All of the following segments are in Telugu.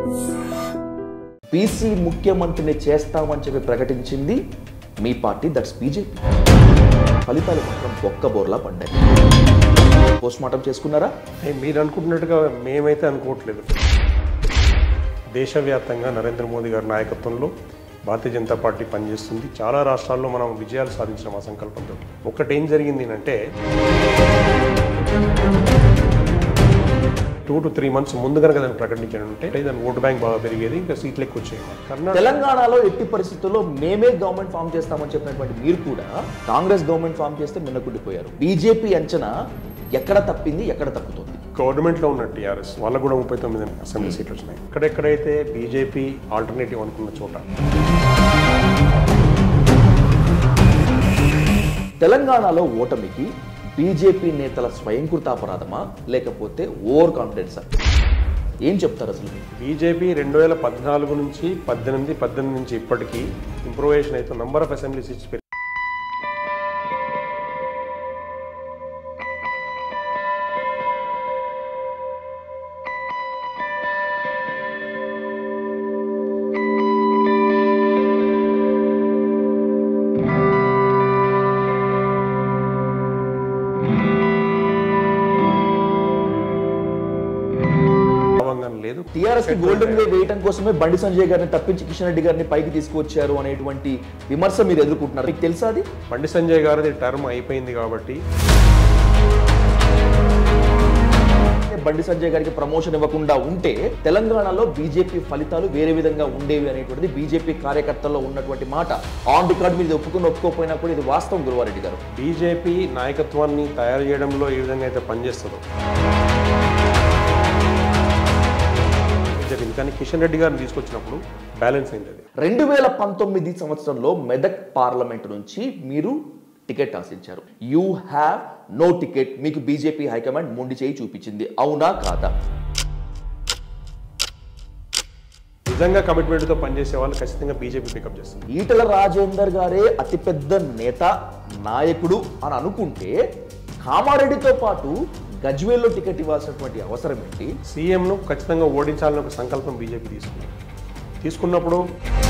బీసీ ముఖ్యమంత్రిని చేస్తామని చెప్పి ప్రకటించింది మీ పార్టీ దట్స్ బీజేపీ ఫలితాలు మాత్రం ఒక్క బోర్లా పడ్డాయి పోస్ట్ మార్టం చేసుకున్నారా ఏ, మీరు అనుకుంటున్నట్టుగా మేమైతే అనుకోవట్లేదు దేశవ్యాప్తంగా నరేంద్ర మోదీ గారి నాయకత్వంలో భారతీయ జనతా పార్టీ పనిచేస్తుంది చాలా రాష్ట్రాల్లో మనం విజయాలు సాధించిన మా సంకల్పంతో ఒకటి ఏం జరిగింది అంటే టూ టు త్రీ మంత్స్ ముందు కనుక దాన్ని ప్రకటించడం ఉంటే దాని ఓటు బ్యాంక్ బాగా పెరిగేది ఇంకా సీట్లు ఎక్కువ వచ్చేవి కర్ణాటక తెలంగాణలో ఎట్టి పరిస్థితుల్లో మేమే గవర్నమెంట్ ఫామ్ చేస్తామని చెప్పినటువంటి మీరు కూడా కాంగ్రెస్ గవర్నమెంట్ ఫామ్ చేస్తే మిన్నకుండిపోయారు బీజేపీ అంచనా ఎక్కడ తప్పింది ఎక్కడ తప్పుతుంది గవర్నమెంట్లో ఉన్న టీఆర్ఎస్ వాళ్ళకు కూడా ముప్పై తొమ్మిది అసెంబ్లీ సీట్లు వచ్చినాయి ఎక్కడెక్కడైతే బీజేపీ ఆల్టర్నేటివ్ అనుకున్న చోట తెలంగాణలో ఓటమికి బీజేపీ నేతల స్వయంకృతాపరాధమా లేకపోతే ఓవర్ కాన్ఫిడెన్సా ఏం చెప్తారు అసలు మీరు? బీజేపీ రెండు వేల పద్నాలుగు నుంచి పద్దెనిమిది పద్దెనిమిది నుంచి ఇప్పటికీ ఇంప్రూవేషన్ అయితే నంబర్ ఆఫ్ అసెంబ్లీ సీట్స్ పెరిగి భావంగా లేదు టీఆర్ఎస్ కి గోల్డెన్ వే వేయటం కోసమే బండి సంజయ్ గారిని తప్పించి కిషన్ రెడ్డి గారిని పైకి తీసుకువచ్చారు అనేటువంటి విమర్శ మీరు ఎదుర్కొంటున్నారు మీకు తెలుసా అది బండి సంజయ్ గారిది టర్మ్ అయిపోయింది కాబట్టి బండి సంజయ్ గారికి ప్రమోషన్ ఇవ్వకుండా ఉంటే తెలంగాణలో బీజేపీ ఫలితాలు వేరే విధంగా ఉండేవి అనేటువంటిది బీజేపీ కార్యకర్తల్లో ఉన్నటువంటి మాట ఆన్ రికార్డ్ మీద ఒప్పుకుని ఒప్పుకోకపోయినా కూడా ఇది వాస్తవం గురువారెడ్డి గారు బీజేపీ నాయకత్వాన్ని తయారు చేయడంలో ఏ విధంగా అయితే పనిచేస్తుందో జరిగింది కానీ కిషన్ రెడ్డి గారిని తీసుకొచ్చినప్పుడు బ్యాలెన్స్ అయింది అది రెండు వేల పంతొమ్మిది సంవత్సరంలో మెదక్ పార్లమెంట్ నుంచి మీరు టికెట్ ఆశించారు యూ హ్యావ్ నో టికెట్ మీకు బీజేపీ హైకమాండ్ మొండి చేయి చూపించింది అవునా కాదా నిజంగా కమిట్మెంట్తో పనిచేసే వాళ్ళు ఖచ్చితంగా బీజేపీ పికప్ చేస్తుంది ఈటల రాజేందర్ గారే అతిపెద్ద నేత నాయకుడు అని అనుకుంటే కామారెడ్డితో పాటు గజ్వేల్లో టికెట్ ఇవ్వాల్సినటువంటి అవసరం ఏంటి సీఎంను ఖచ్చితంగా ఓడించాలని ఒక సంకల్పం బీజేపీ తీసుకుంది తీసుకున్నప్పుడు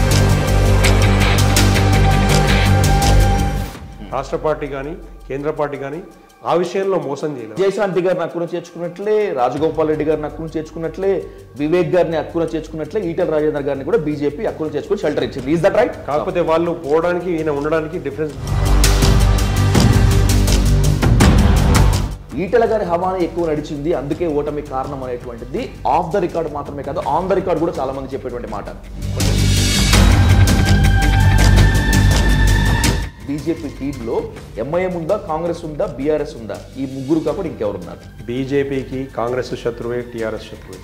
రాష్ట్ర పార్టీ కానీ కేంద్ర పార్టీ కానీ ఆ విషయంలో మోసం చేయలేదు విజయశాంతి గారిని హక్కున చేర్చుకున్నట్లే రాజగోపాల్ రెడ్డి గారిని హక్కున చేర్చుకున్నట్లే వివేక్ గారిని హక్కున చేర్చుకున్నట్లే ఈటల రాజేందర్ గారిని కూడా బీజేపీ హక్కున చేర్చుకుని షెల్టర్ ఇచ్చింది ఈజ్ దట్ రైట్ కాకపోతే వాళ్ళు పోవడానికి ఈయన ఉండడానికి డిఫరెన్స్ ఈటల గారి హవానే ఎక్కువ నడిచింది అందుకే ఓటమి కారణం అనేటువంటిది ఆఫ్ ద రికార్డ్ మాత్రమే కాదు ఆన్ ద రికార్డ్ కూడా చాలా మంది చెప్పేటువంటి మాట బీజేపీ టీంలో ఎంఐఎం ఉందా కాంగ్రెస్ ఉందా బీఆర్ఎస్ ఉందా ఈ ముగ్గురు కాకుండా ఇంకెవరున్నారు బీజేపీకి కాంగ్రెస్ శత్రువే టీఆర్ఎస్ శత్రువే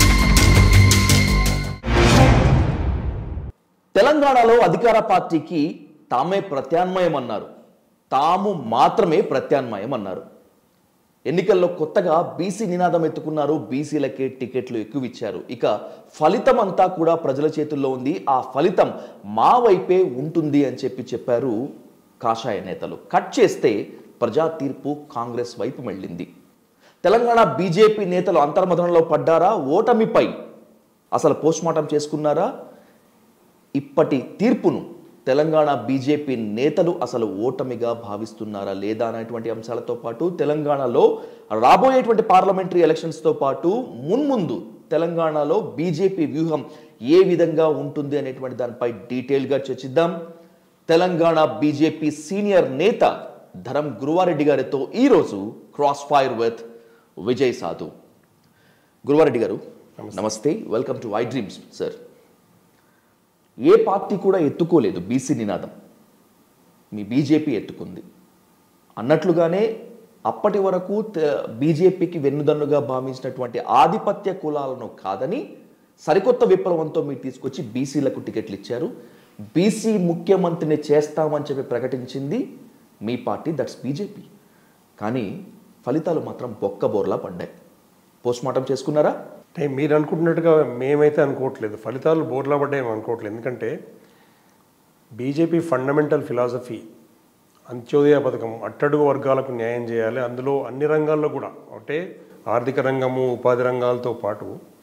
తెలంగాణలో అధికార పార్టీకి తామే ప్రత్యామ్నాయం అన్నారు తాము మాత్రమే ప్రత్యామ్నాయం అన్నారు ఎన్నికల్లో కొత్తగా బీసీ నినాదం ఎత్తుకున్నారు బీసీలకే టికెట్లు ఎక్కువ ఇచ్చారు ఇక ఫలితం అంతా కూడా ప్రజల చేతుల్లో ఉంది ఆ ఫలితం మా వైపే ఉంటుంది అని చెప్పి చెప్పారు కాషాయ నేతలు కట్ చేస్తే ప్రజా తీర్పు కాంగ్రెస్ వైపు మళ్ళింది తెలంగాణ బీజేపీ నేతలు అంతర్మథనంలో పడ్డారా ఓటమిపై అసలు పోస్ట్మార్టం చేసుకున్నారా ఇప్పటి తీర్పును తెలంగాణ బీజేపీ నేతలు అసలు ఓటమిగా భావిస్తున్నారా లేదా అనేటువంటి అంశాలతో పాటు తెలంగాణలో రాబోయేటువంటి పార్లమెంటరీ ఎలక్షన్స్తో పాటు మున్ముందు తెలంగాణలో బీజేపీ వ్యూహం ఏ విధంగా ఉంటుంది అనేటువంటి దానిపై డీటెయిల్గా చర్చిద్దాం తెలంగాణ బీజేపీ సీనియర్ నేత ధరం గురువారెడ్డి గారితో ఈరోజు క్రాస్ ఫైర్ విత్ విజయ్ సాధు గురువారెడ్డి గారు నమస్తే welcome to I Dreams sir ఏ పార్టీ కూడా ఎత్తుకోలేదు బీసీ నినాదం మీ బీజేపీ ఎత్తుకుంది అన్నట్లుగానే అప్పటి వరకు త- బీజేపీకి వెన్నుదన్నుగా భావించినటువంటి ఆధిపత్య కులాలను కాదని సరికొత్త విప్లవంతో మీరు తీసుకొచ్చి బీసీలకు టికెట్లు ఇచ్చారు బీసీ ముఖ్యమంత్రిని చేస్తామని చెప్పి ప్రకటించింది మీ పార్టీ దట్స్ బీజేపీ కానీ ఫలితాలు మాత్రం బొక్క బోర్లా పడ్డాయి పోస్ట్మార్టం చేసుకున్నారా అంటే మీరు అనుకుంటున్నట్టుగా మేమైతే అనుకోవట్లేదు ఫలితాలు బోర్లా పడ్డాయి అనుకోవట్లేదు ఎందుకంటే బీజేపీ ఫండమెంటల్ ఫిలాసఫీ అంత్యోదయ పథకం అట్టడుగు వర్గాలకు న్యాయం చేయాలి అందులో అన్ని రంగాల్లో కూడా అంటే ఆర్థిక రంగము ఉపాధి రంగాలతో పాటు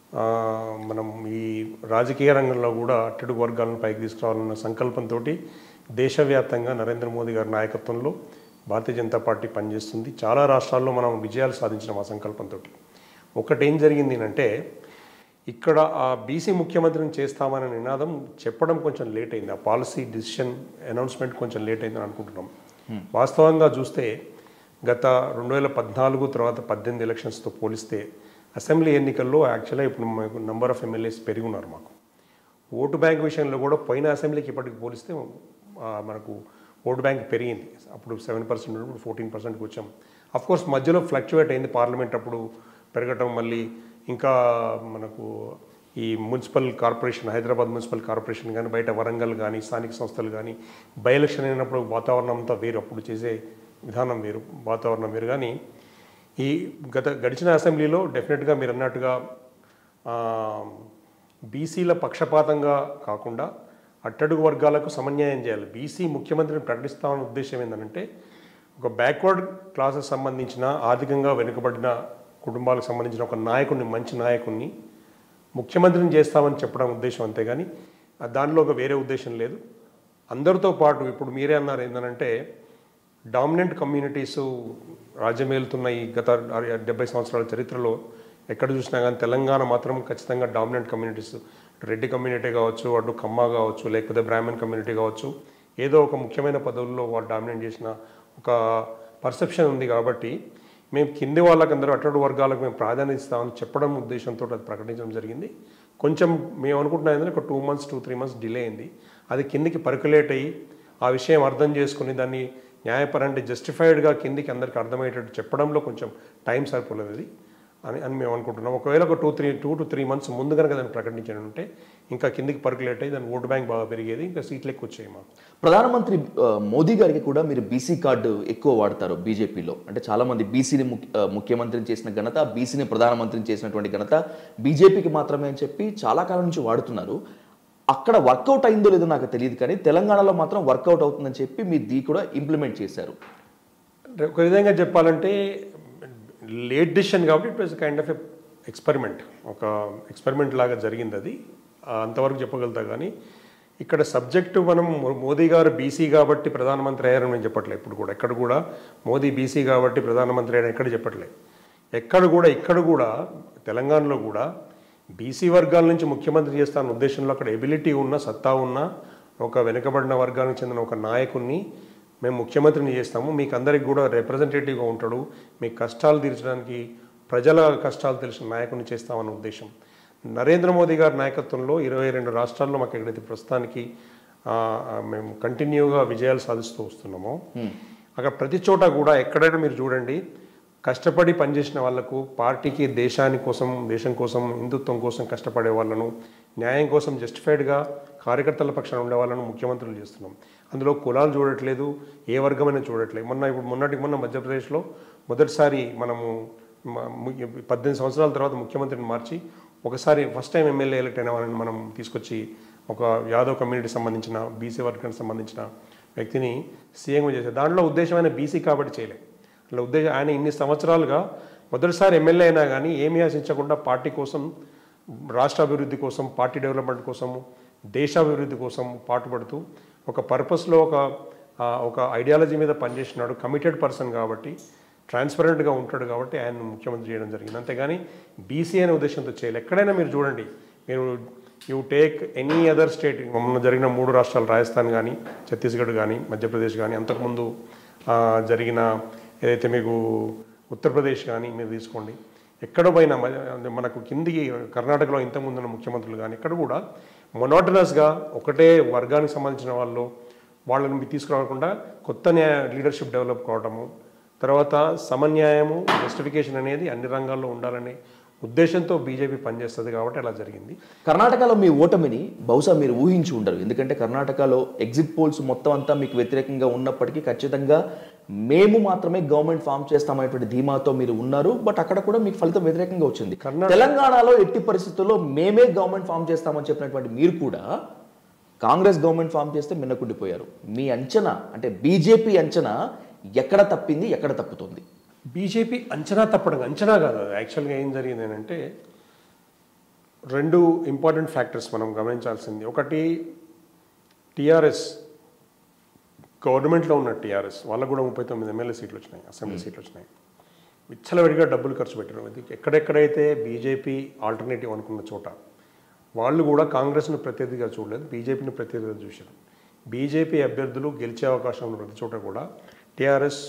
ఆ, మనం ఈ రాజకీయ రంగంలో కూడా అట్టడుగు వర్గాలను పైకి తీసుకురావాలన్న సంకల్పంతో దేశవ్యాప్తంగా నరేంద్ర మోదీ గారి నాయకత్వంలో భారతీయ జనతా పార్టీ పనిచేస్తుంది చాలా రాష్ట్రాల్లో మనం విజయాలు సాధించిన ఆ సంకల్పంతో ఒకటి ఏం జరిగింది అంటే ఇక్కడ ఆ బీసీ ముఖ్యమంత్రిని చేస్తామనే నినాదం చెప్పడం కొంచెం లేట్ అయింది ఆ పాలసీ డిసిషన్ అనౌన్స్మెంట్ కొంచెం లేట్ అయిందని అనుకుంటున్నాం వాస్తవంగా చూస్తే గత రెండు వేల పద్నాలుగు తర్వాత పద్దెనిమిది ఎలక్షన్స్తో పోలిస్తే అసెంబ్లీ ఎన్నికల్లో యాక్చువల్గా ఇప్పుడు మాకు నంబర్ ఆఫ్ ఎమ్మెల్యేస్ పెరిగి ఉన్నారు మాకు ఓటు బ్యాంక్ విషయంలో కూడా పోయిన అసెంబ్లీకి ఇప్పటికి పోలిస్తే ఆ, మనకు ఓటు బ్యాంక్ పెరిగింది అప్పుడు సెవెన్ పర్సెంట్ ఇప్పుడు ఫోర్టీన్ పర్సెంట్కి వచ్చాం అఫ్ కోర్స్ మధ్యలో ఫ్లక్చువేట్ అయింది పార్లమెంట్ అప్పుడు పెరగటం మళ్ళీ ఇంకా మనకు ఈ municipal corporation Hyderabad municipal corporation కానీ బయట వరంగల్ కానీ స్థానిక సంస్థలు కానీ బై ఎలక్షన్ అయినప్పుడు వాతావరణం అంతా వేరు అప్పుడు చేసే విధానం వేరు వాతావరణం వేరు కానీ ఈ గత గడిచిన అసెంబ్లీలో డెఫినెట్గా మీరు అన్నట్టుగా ఆ, బీసీల పక్షపాతంగా కాకుండా అట్టడుగు వర్గాలకు సమన్యాయం చేయాలి బీసీ ముఖ్యమంత్రిని ప్రకటిస్తామన్న ఉద్దేశం ఏంటంటే ఒక బ్యాక్వర్డ్ క్లాసెస్ సంబంధించిన ఆర్థికంగా వెనుకబడిన కుటుంబాలకు సంబంధించిన ఒక నాయకుడిని మంచి నాయకుడిని ముఖ్యమంత్రిని చేస్తామని చెప్పడం ఉద్దేశం అంతేగాని ఆ దానిలో ఒక వేరే ఉద్దేశం లేదు అందరితో పాటు ఇప్పుడు మీరే అన్నారు ఏంటంటే డామినెంట్ కమ్యూనిటీస్ రాజ్యమేలుతున్న ఈ గత డెబ్బై సంవత్సరాల చరిత్రలో ఎక్కడ చూసినా కానీ తెలంగాణ మాత్రం ఖచ్చితంగా డామినెంట్ కమ్యూనిటీస్ రెడ్డి కమ్యూనిటీ కావచ్చు అటు కమ్మ కావచ్చు లేకపోతే బ్రాహ్మణ్ కమ్యూనిటీ కావచ్చు ఏదో ఒక ముఖ్యమైన పదవుల్లో వాళ్ళు డామినేట్ చేసిన ఒక పర్సెప్షన్ ఉంది కాబట్టి మేము కింది వాళ్ళకందరూ అట్టడు వర్గాలకు మేము ప్రాధాన్యత ఇస్తామని చెప్పడం ఉద్దేశంతో అది ప్రకటించడం జరిగింది కొంచెం మేము అనుకుంటున్నాం ఏంటంటే ఒక two months two three months delay అయింది అది కిందికి పర్కులేట్ అయ్యి ఆ విషయం అర్థం చేసుకుని దాన్ని న్యాయపరంగా జస్టిఫైడ్గా కిందికి అందరికి అర్థమయ్యేటట్టు చెప్పడంలో కొంచెం టైం సరిపోలేదు అది అని అని మేము అనుకుంటున్నాం ఒకవేళ ఒక two three two to three months ముందు కనుక దాన్ని ప్రకటించాను ఉంటే ఇంకా కిందికి పర్కులేట్ అయ్యి దాని ఓటు బ్యాంక్ బాగా పెరిగేది ఇంకా సీట్లు ఎక్కువ వచ్చాయి మాకు ప్రధానమంత్రి ఆ, మోదీ గారికి కూడా మీరు బీసీ కార్డు ఎక్కువ వాడతారు బీజేపీలో అంటే చాలా మంది బీసీని ముఖ్యమంత్రిని చేసిన ఘనత బీసీని ప్రధానమంత్రిని చేసినటువంటి ఘనత బీజేపీకి మాత్రమే అని చెప్పి చాలా కాలం నుంచి వాడుతున్నారు అక్కడ వర్కౌట్ అయిందో లేదో నాకు తెలియదు కానీ తెలంగాణలో మాత్రం వర్కౌట్ అవుతుందని చెప్పి మీరు దీ కూడా ఇంప్లిమెంట్ చేశారు అంటే ఒక విధంగా చెప్పాలంటే లేట్ డిసిషన్ కాబట్టి it was kind of a experiment ఒక ఎక్స్పెరిమెంట్ లాగా జరిగింది అది ఆ, అంతవరకు చెప్పగలుగుతా కానీ ఇక్కడ సబ్జెక్టు మనం మో- మోదీ గారు బీసీ కాబట్టి ప్రధానమంత్రి అయ్యారని నేను చెప్పట్లేదు ఇప్పుడు కూడా ఎక్కడ కూడా మోదీ బీసీ కాబట్టి ప్రధానమంత్రి అయ్యారని ఎక్కడ చెప్పట్లేదు ఎక్కడ కూడా ఇక్కడ కూడా తెలంగాణలో కూడా బీసీ వర్గాల నుంచి ముఖ్యమంత్రి చేస్తాన ఉద్దేశంలో అక్కడ ఎబిలిటీ ఉన్న సత్తా ఉన్న ఒక వెనుకబడిన వర్గానికి చెందిన ఒక నాయకుడిని మేము ముఖ్యమంత్రిని చేస్తాము మీకు అందరికి కూడా రిప్రజెంటేటివ్గా ఉంటాడు మీ కష్టాలు తీర్చడానికి ప్రజల కష్టాలు తెలిసిన నాయకుడిని చేస్తామన్న ఉద్దేశం నరేంద్ర మోదీ గారి నాయకత్వంలో ఇరవై రెండు రాష్ట్రాల్లో మాకు ఎక్కడైతే ప్రస్తుతానికి ఆ, ఆ, మేము కంటిన్యూగా విజయాలు సాధిస్తూ వస్తున్నామో అక్కడ ప్రతి చోట కూడా ఎక్కడైనా మీరు చూడండి కష్టపడి పనిచేసిన వాళ్లకు పార్టీకి దేశాని కోసం దేశం కోసం హిందుత్వం కోసం కష్టపడే వాళ్ళను న్యాయం కోసం జస్టిఫైడ్గా కార్యకర్తల పక్షాన ఉండే వాళ్ళను ముఖ్యమంత్రులు చేస్తున్నాం అందులో కులాలు చూడట్లేదు ఏ వర్గమైనా చూడట్లేదు మొన్న ఇప్పుడు మొన్నటికి మొన్న మధ్యప్రదేశ్లో మొదటిసారి మనము మ- ము- పద్దెనిమిది సంవత్సరాల తర్వాత ముఖ్యమంత్రిని మార్చి ఒకసారి ఫస్ట్ టైం ఎమ్మెల్యే ఎలక్ట్ అయిన వాళ్ళని మనం తీసుకొచ్చి ఒక యాదవ్ కమ్యూనిటీ సంబంధించిన బీసీ వర్గానికి సంబంధించిన వ్యక్తిని సీఎం చేశారు దాంట్లో ఉద్దేశమైన బీసీ కాబట్టి చేయలే అట్లా ఉద్దేశం ఆయన ఇన్ని సంవత్సరాలుగా మొదటిసారి ఎమ్మెల్యే అయినా కానీ ఏమీ ఆశించకుండా పార్టీ కోసం రాష్ట్ర అభివృద్ధి కోసం పార్టీ డెవలప్మెంట్ కోసము దేశాభివృద్ధి కోసం పాటుపడుతూ ఒక పర్పస్లో ఒక ఆ, ఒక ఐడియాలజీ మీద పనిచేసినాడు కమిటెడ్ పర్సన్ కాబట్టి ట్రాన్స్పరెంట్గా ఉంటాడు కాబట్టి ఆయన ముఖ్యమంత్రి చేయడం జరిగింది అంతేగాని బీసీ అనే ఉద్దేశంతో చేయాలి ఎక్కడైనా మీరు చూడండి మీరు you take any other state మొన్న జరిగిన మూడు రాష్ట్రాలు రాజస్థాన్ కానీ ఛత్తీస్గఢ్ కానీ మధ్యప్రదేశ్ కానీ అంతకుముందు ఆ, జరిగిన ఏదైతే మీకు ఉత్తరప్రదేశ్ కానీ మీరు తీసుకోండి ఎక్కడ పోయినా మ- మనకు కిందికి కర్ణాటకలో ఇంతకుముందు ఉన్న ముఖ్యమంత్రులు కానీ ఎక్కడ కూడా మొనోటనస్గా ఒకటే వర్గానికి సంబంధించిన వాళ్ళు వాళ్ళని మీరు తీసుకురాకుండా కొత్త న్యాయ లీడర్షిప్ డెవలప్ కావడము తర్వాత సమన్యాయము జస్టిఫికేషన్ అనేది అన్ని రంగాల్లో ఉండాలనే ఉద్దేశంతో బీజేపీ పనిచేస్తుంది కాబట్టి అలా జరిగింది కర్ణాటకలో మీ ఓటమిని బహుశా మీరు ఊహించి ఉండరు ఎందుకంటే కర్ణాటకలో ఎగ్జిట్ పోల్స్ మొత్తం అంతా మీకు వ్యతిరేకంగా ఉన్నప్పటికీ ఖచ్చితంగా మేము మాత్రమే గవర్నమెంట్ ఫామ్ చేస్తామనేటువంటి ధీమాతో మీరు ఉన్నారు బట్ అక్కడ కూడా మీకు ఫలితం వ్యతిరేకంగా వచ్చింది కర్ణాటక- తెలంగాణలో ఎట్టి పరిస్థితుల్లో మేమే గవర్నమెంట్ ఫామ్ చేస్తామని చెప్పినటువంటి మీరు కూడా కాంగ్రెస్ గవర్నమెంట్ ఫామ్ చేస్తే మిన్నకుండిపోయారు మీ అంచనా అంటే బీజేపీ అంచనా ఎక్కడ తప్పింది ఎక్కడ తప్పుతుంది బీజేపీ అంచనా తప్పడం అంచనా కాదు అది యాక్చువల్గా ఏం జరిగింది అంటే రెండు ఇంపార్టెంట్ ఫ్యాక్టర్స్ మనం గమనించాల్సింది ఒకటి టీఆర్ఎస్ గవర్నమెంట్లో ఉన్న టీఆర్ఎస్ వాళ్ళకు కూడా ముప్పై తొమ్మిది ఎమ్మెల్యే సీట్లు వచ్చినాయి అసెంబ్లీ సీట్లు వచ్చినాయి విచ్చలవిడిగా డబ్బులు ఖర్చు పెట్టడం ఇది ఎక్కడెక్కడైతే బీజేపీ ఆల్టర్నేటివ్ అనుకున్న చోట వాళ్ళు కూడా కాంగ్రెస్ను ప్రత్యర్థిగా చూడలేదు బీజేపీని ప్రత్యర్థిగా చూశారు బీజేపీ అభ్యర్థులు గెలిచే అవకాశం ఉన్న ప్రతి చోట కూడా టీఆర్ఎస్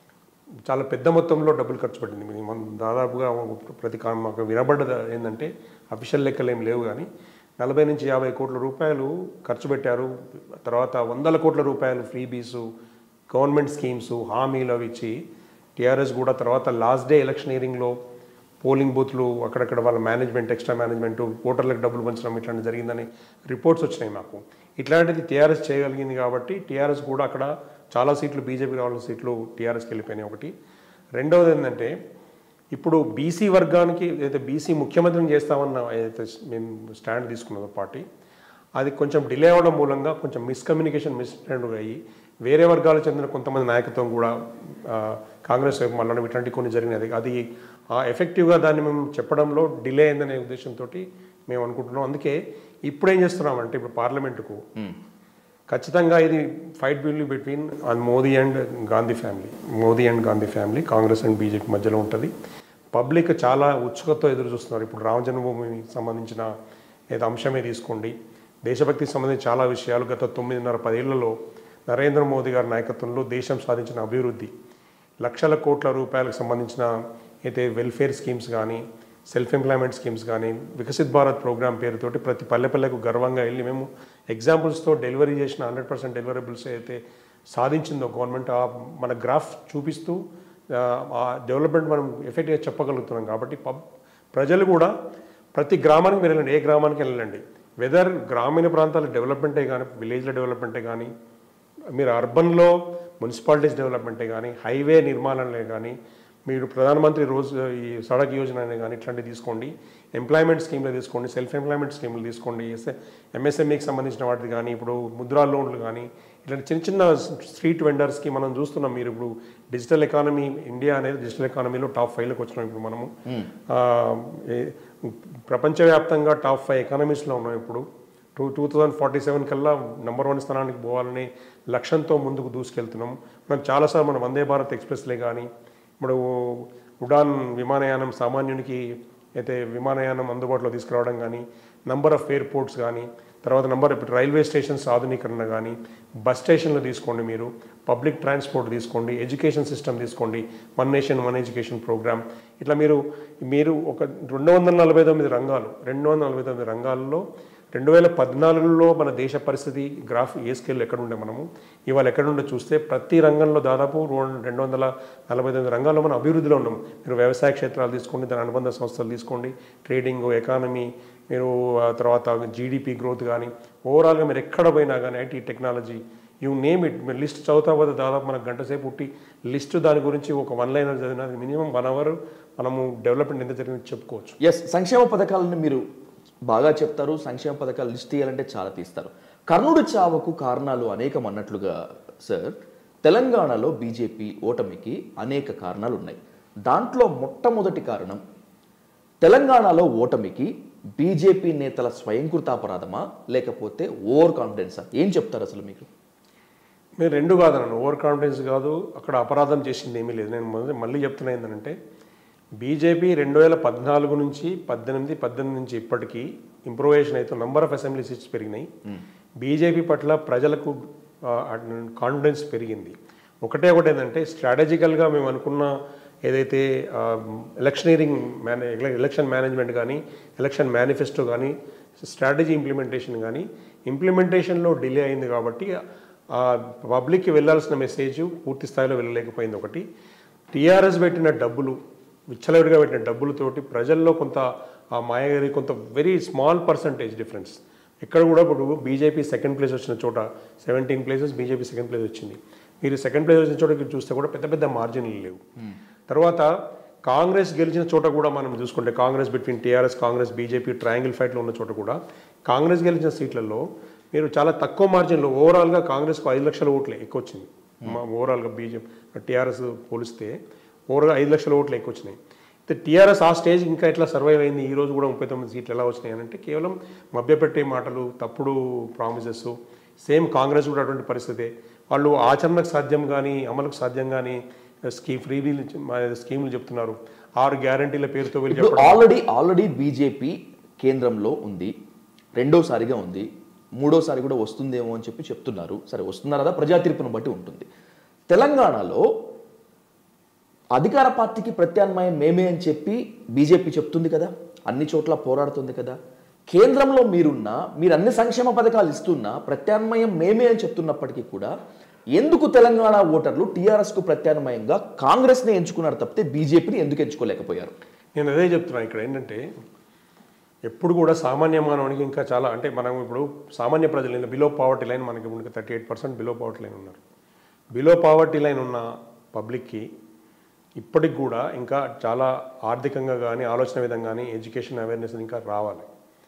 చాలా పెద్ద మొత్తంలో డబ్బులు ఖర్చు పెట్టింది మీ- మన దాదాపుగా ప్రతి కా- మాకు వినబడ్డది ఏంటంటే అఫీషియల్ లెక్కలు ఏం లేవు కానీ నలభై నుంచి యాభై కోట్ల రూపాయలు ఖర్చు పెట్టారు తర్వాత వందల కోట్ల రూపాయలు ఫ్రీ బీసు గవర్నమెంట్ స్కీమ్స్ హామీలు అవి ఇచ్చి టీఆర్ఎస్ కూడా తర్వాత లాస్ట్ డే ఎలక్షనీరింగ్లో పోలింగ్ బూత్లు అక్కడక్కడ వాళ్ళ మేనేజ్మెంట్ ఎక్స్ట్రా మేనేజ్మెంట్ ఓటర్లకు డబ్బులు పంచడం ఇట్లాంటి జరిగిందని రిపోర్ట్స్ వచ్చినాయి మాకు ఇట్లాంటిది టీఆర్ఎస్ చేయగలిగింది కాబట్టి టీఆర్ఎస్ కూడా అక్కడ చాలా సీట్లు బీజేపీ కావాల్సిన సీట్లు టీఆర్ఎస్కి వెళ్ళిపోయినాయి ఒకటి రెండవది ఏంటంటే ఇప్పుడు బీసీ వర్గానికి ఏదైతే బీసీ ముఖ్యమంత్రిని చేస్తామన్న ఏదైతే మేము స్టాండ్ తీసుకున్నదో పార్టీ అది కొంచెం డిలే అవ్వడం మూలంగా కొంచెం మిస్కమ్యూనికేషన్ మిస్అండర్స్టాండింగ్ అయ్యి వేరే వర్గాలకు చెందిన కొంతమంది నాయకత్వం కూడా ఆ, కాంగ్రెస్ వైపు మళ్ళీ ఇట్లాంటి కొన్ని జరిగినది అది ఆ ఎఫెక్టివ్గా దాన్ని మేము చెప్పడంలో డిలే అయిందనే ఉద్దేశంతో మేము అనుకుంటున్నాం అందుకే ఇప్పుడు ఏం చేస్తున్నామంటే ఇప్పుడు పార్లమెంటుకు ఖచ్చితంగా ఇది fight will between Modi and Gandhi family Modi and Gandhi family Congress and BJP మధ్యలో ఉంటుంది పబ్లిక్ చాలా ఉత్సుకతో ఎదురు చూస్తున్నారు ఇప్పుడు రామ జన్మభూమికి సంబంధించిన ఏదో అంశమే తీసుకోండి దేశభక్తికి సంబంధించి చాలా విషయాలు గత తొమ్మిదిన్నర పదేళ్లలో నరేంద్ర మోదీ గారి నాయకత్వంలో దేశం సాధించిన అభివృద్ధి లక్షల కోట్ల రూపాయలకు సంబంధించిన అయితే వెల్ఫేర్ స్కీమ్స్ కానీ సెల్ఫ్ ఎంప్లాయ్మెంట్ స్కీమ్స్ కానీ వికసిత్ భారత్ ప్రోగ్రామ్ పేరుతోటి ప్రతి పల్లె పల్లెకు గర్వంగా వెళ్ళి మేము ఎగ్జాంపుల్స్తో డెలివరీ చేసిన హండ్రెడ్ పర్సెంట్ డెలివరబుల్స్ అయితే సాధించిందో గవర్నమెంట్ ఆ మన గ్రాఫ్ చూపిస్తూ ఆ, ఆ డెవలప్మెంట్ మనం ఎఫెక్ట్గా చెప్పగలుగుతున్నాం కాబట్టి పబ్ ప్రజలు కూడా ప్రతి గ్రామానికి మీరు వెళ్ళండి ఏ గ్రామానికి వెళ్ళండి వెదర్ గ్రామీణ ప్రాంతాల డెవలప్మెంటే కానీ విలేజ్ల డెవలప్మెంటే కానీ మీరు అర్బన్లో మున్సిపాలిటీస్ డెవలప్మెంటే కానీ హైవే నిర్మాణాలే కానీ మీరు ప్రధానమంత్రి రోజు ఈ సడక్ యోజన అనే కానీ ఇట్లాంటివి తీసుకోండి ఎంప్లాయ్మెంట్ స్కీమ్లు తీసుకోండి సెల్ఫ్ ఎంప్లాయ్మెంట్ స్కీమ్లు తీసుకోండి ఎస్ఏ ఎంఎస్ఎంఈకి సంబంధించిన వాటిది కానీ ఇప్పుడు ముద్రా లోన్లు కానీ ఇట్లాంటి చిన్న చిన్న స్ట్రీట్ వెండర్స్కి మనం చూస్తున్నాం మీరు ఇప్పుడు డిజిటల్ ఎకానమీ ఇండియా అనేది డిజిటల్ ఎకానమీలో టాప్ ఫైవ్లోకి వచ్చినాం ఇప్పుడు మనము ఆ, ఏ- ప్రపంచవ్యాప్తంగా టాప్ ఫైవ్ ఎకానమీస్లో ఉన్నాం ఇప్పుడు two two thousand forty seven కల్లా నెంబర్ వన్ స్థానానికి పోవాలనే లక్ష్యంతో ముందుకు దూసుకెళ్తున్నాం మనం చాలాసార్లు మన వందే భారత్ ఎక్స్ప్రెస్లే కానీ ఇప్పుడు ఉడాన్ విమానయానం సామాన్యునికి అయితే విమానయానం అందుబాటులో తీసుకురావడం కానీ నంబర్ ఆఫ్ ఎయిర్పోర్ట్స్ కానీ తర్వాత నంబర్ ఇప్పుడు రైల్వే స్టేషన్స్ ఆధునీకరణ కానీ బస్ స్టేషన్లు తీసుకోండి మీరు పబ్లిక్ ట్రాన్స్పోర్ట్ తీసుకోండి ఎడ్యుకేషన్ సిస్టమ్ తీసుకోండి one nation one education programme ఇట్లా మీరు మీరు ఒక రెండు వందల నలభై తొమ్మిది రంగాలు రెండు వందల నలభై తొమ్మిది రంగాల్లో రెండు వేల పద్నాలుగులో మన దేశ పరిస్థితి గ్రాఫ్ ఏ స్కేల్ ఎక్కడుండే మనము ఇవాళ ఎక్కడుండే చూస్తే ప్రతి రంగంలో దాదాపు రో- రెండు వందల నలభై తొమ్మిది రంగాల్లో మనం అభివృద్ధిలో ఉన్నాం మీరు వ్యవసాయ క్షేత్రాలు తీసుకోండి దాని అనుబంధ సంస్థలు తీసుకోండి ట్రేడింగ్ ఎకానమీ మీరు ఆ తర్వాత జీడిపి గ్రోత్ కానీ ఓవరాల్గా మీరు ఎక్కడ పోయినా కానీ IT technology you name it మీరు లిస్ట్ చదువుతా పోతే దాదాపు మనకు గంట సేపు పుట్టి లిస్ట్ దాని గురించి ఒక వన్ లైనర్ చదివిన మినిమం వన్ అవర్ మనము డెవలప్మెంట్ ఎంత జరిగింది చెప్పుకోవచ్చు ఎస్ సంక్షేమ పథకాలను మీరు బాగా చెప్తారు సంక్షేమ పథకాలు లిస్ట్ తీయాలంటే చాలా తీస్తారు కర్ణుడి చావకు కారణాలు అనేకం అన్నట్లుగా సార్ తెలంగాణలో బీజేపీ ఓటమికి అనేక కారణాలు ఉన్నాయి దాంట్లో మొట్టమొదటి కారణం తెలంగాణలో ఓటమికి బీజేపీ నేతల స్వయంకృతాపరాధమా లేకపోతే ఓవర్ కాన్ఫిడెన్సా ఏం చెప్తారు అసలు మీకు మీరు రెండు కాదన్నాను ఓవర్ కాన్ఫిడెన్స్ కాదు అక్కడ అపరాధం చేసింది ఏమీ లేదు నేను మొదటి మళ్ళీ చెప్తున్నా ఏంటంటే బీజేపీ రెండు వేల పద్నాలుగు నుంచి పద్దెనిమిది పద్దెనిమిది నుంచి ఇప్పటికీ ఇంప్రూవేషన్ అయితే నంబర్ ఆఫ్ అసెంబ్లీ సీట్స్ పెరిగినాయి బీజేపీ పట్ల ప్రజలకు కాన్ఫిడెన్స్ పెరిగింది ఒకటే ఒకటి ఏంటంటే స్ట్రాటజికల్గా మేము అనుకున్న ఏదైతే ఎలక్షనీరింగ్ మేనే ఎలక్షన్ మేనేజ్మెంట్ కానీ ఎలక్షన్ మేనిఫెస్టో కానీ స్ట్రాటజీ ఇంప్లిమెంటేషన్ కానీ ఇంప్లిమెంటేషన్లో డిలే అయింది కాబట్టి ఆ పబ్లిక్కి వెళ్ళాల్సిన మెసేజ్ పూర్తి స్థాయిలో వెళ్ళలేకపోయింది ఒకటి టీఆర్ఎస్ పెట్టిన డబ్బులు విచ్చలవిడిగా పెట్టిన డబ్బులతోటి ప్రజల్లో కొంత ఆ మాయగారి కొంత వెరీ స్మాల్ పర్సంటేజ్ డిఫరెన్స్ ఎక్కడ కూడా ఇప్పుడు బీజేపీ సెకండ్ ప్లేస్ వచ్చిన చోట seventeen places BJP second place వచ్చింది మీరు సెకండ్ ప్లేస్ వచ్చిన చోట మీరు చూస్తే కూడా పెద్ద పెద్ద మార్జిన్లు లేవు తర్వాత కాంగ్రెస్ గెలిచిన చోట కూడా మనం చూసుకుంటే Congress between TRS Congress BJP triangle ఫైట్లో ఉన్న చోట కూడా కాంగ్రెస్ గెలిచిన సీట్లలో మీరు చాలా తక్కువ మార్జిన్లో ఓవరాల్గా కాంగ్రెస్కు ఐదు లక్షల ఓట్లే ఎక్కువ వచ్చింది మా ఓవరాల్గా బీజేపీ టీఆర్ఎస్ పోలిస్తే ఓవరాల్గా ఐదు లక్షల ఓట్లు ఎక్కువ వచ్చినాయి టీఆర్ఎస్ ఆ స్టేజ్ ఇంకా ఎట్లా సర్వైవ్ అయింది ఈ రోజు కూడా ముప్పై తొమ్మిది సీట్లు ఎలా వచ్చినాయి అని అంటే కేవలం మభ్యపెట్టే మాటలు తప్పుడు ప్రామిసెస్ సేమ్ కాంగ్రెస్ కూడా అటువంటి పరిస్థితే వాళ్ళు ఆచరణకు సాధ్యం కానీ అమలుకు సాధ్యం కానీ స్కీమ్ ఫ్రీ స్కీములు చెప్తున్నారు ఆరు గ్యారంటీల పేరుతో వీళ్ళు ఇప్పుడు చెప్పడం ఆల్రెడీ ఆల్రెడీ బీజేపీ కేంద్రంలో ఉంది రెండోసారిగా ఉంది మూడోసారి కూడా వస్తుందేమో అని చెప్పి చెప్తున్నారు సరే వస్తున్నారా ప్రజా తీర్పును బట్టి ఉంటుంది తెలంగాణలో అధికార పార్టీకి ప్రత్యామ్నాయం మేమే అని చెప్పి బీజేపీ చెప్తుంది కదా అన్ని చోట్ల పోరాడుతుంది కదా కేంద్రంలో మీరున్నా మీరు అన్ని సంక్షేమ పథకాలు ఇస్తున్నా ప్రత్యామ్నాయం మేమే అని చెప్తున్నప్పటికీ కూడా ఎందుకు తెలంగాణ ఓటర్లు టీఆర్ఎస్ కు ప్రత్యామ్నాయంగా కాంగ్రెస్ ని ఎంచుకున్నారు తప్పితే బీజేపీని ఎందుకు ఎంచుకోలేకపోయారు నేను అదే చెప్తున్నాను ఇక్కడ ఏంటంటే ఎప్పుడు కూడా సామాన్య మానవునికి ఇంకా చాలా అంటే మనం ఇప్పుడు సామాన్య ప్రజలు బిలో పావర్టీ లైన్ మనకి ఇప్పుడు thirty eight percent below poverty line ఉన్నారు బిలో పావర్టీ లైన్ ఉన్న పబ్లిక్కి ఇప్పటికి కూడా ఇంకా చాలా ఆర్థికంగా కానీ ఆలోచన విధంగా కానీ ఎడ్యుకేషన్ అవేర్నెస్ ఇంకా రావాలి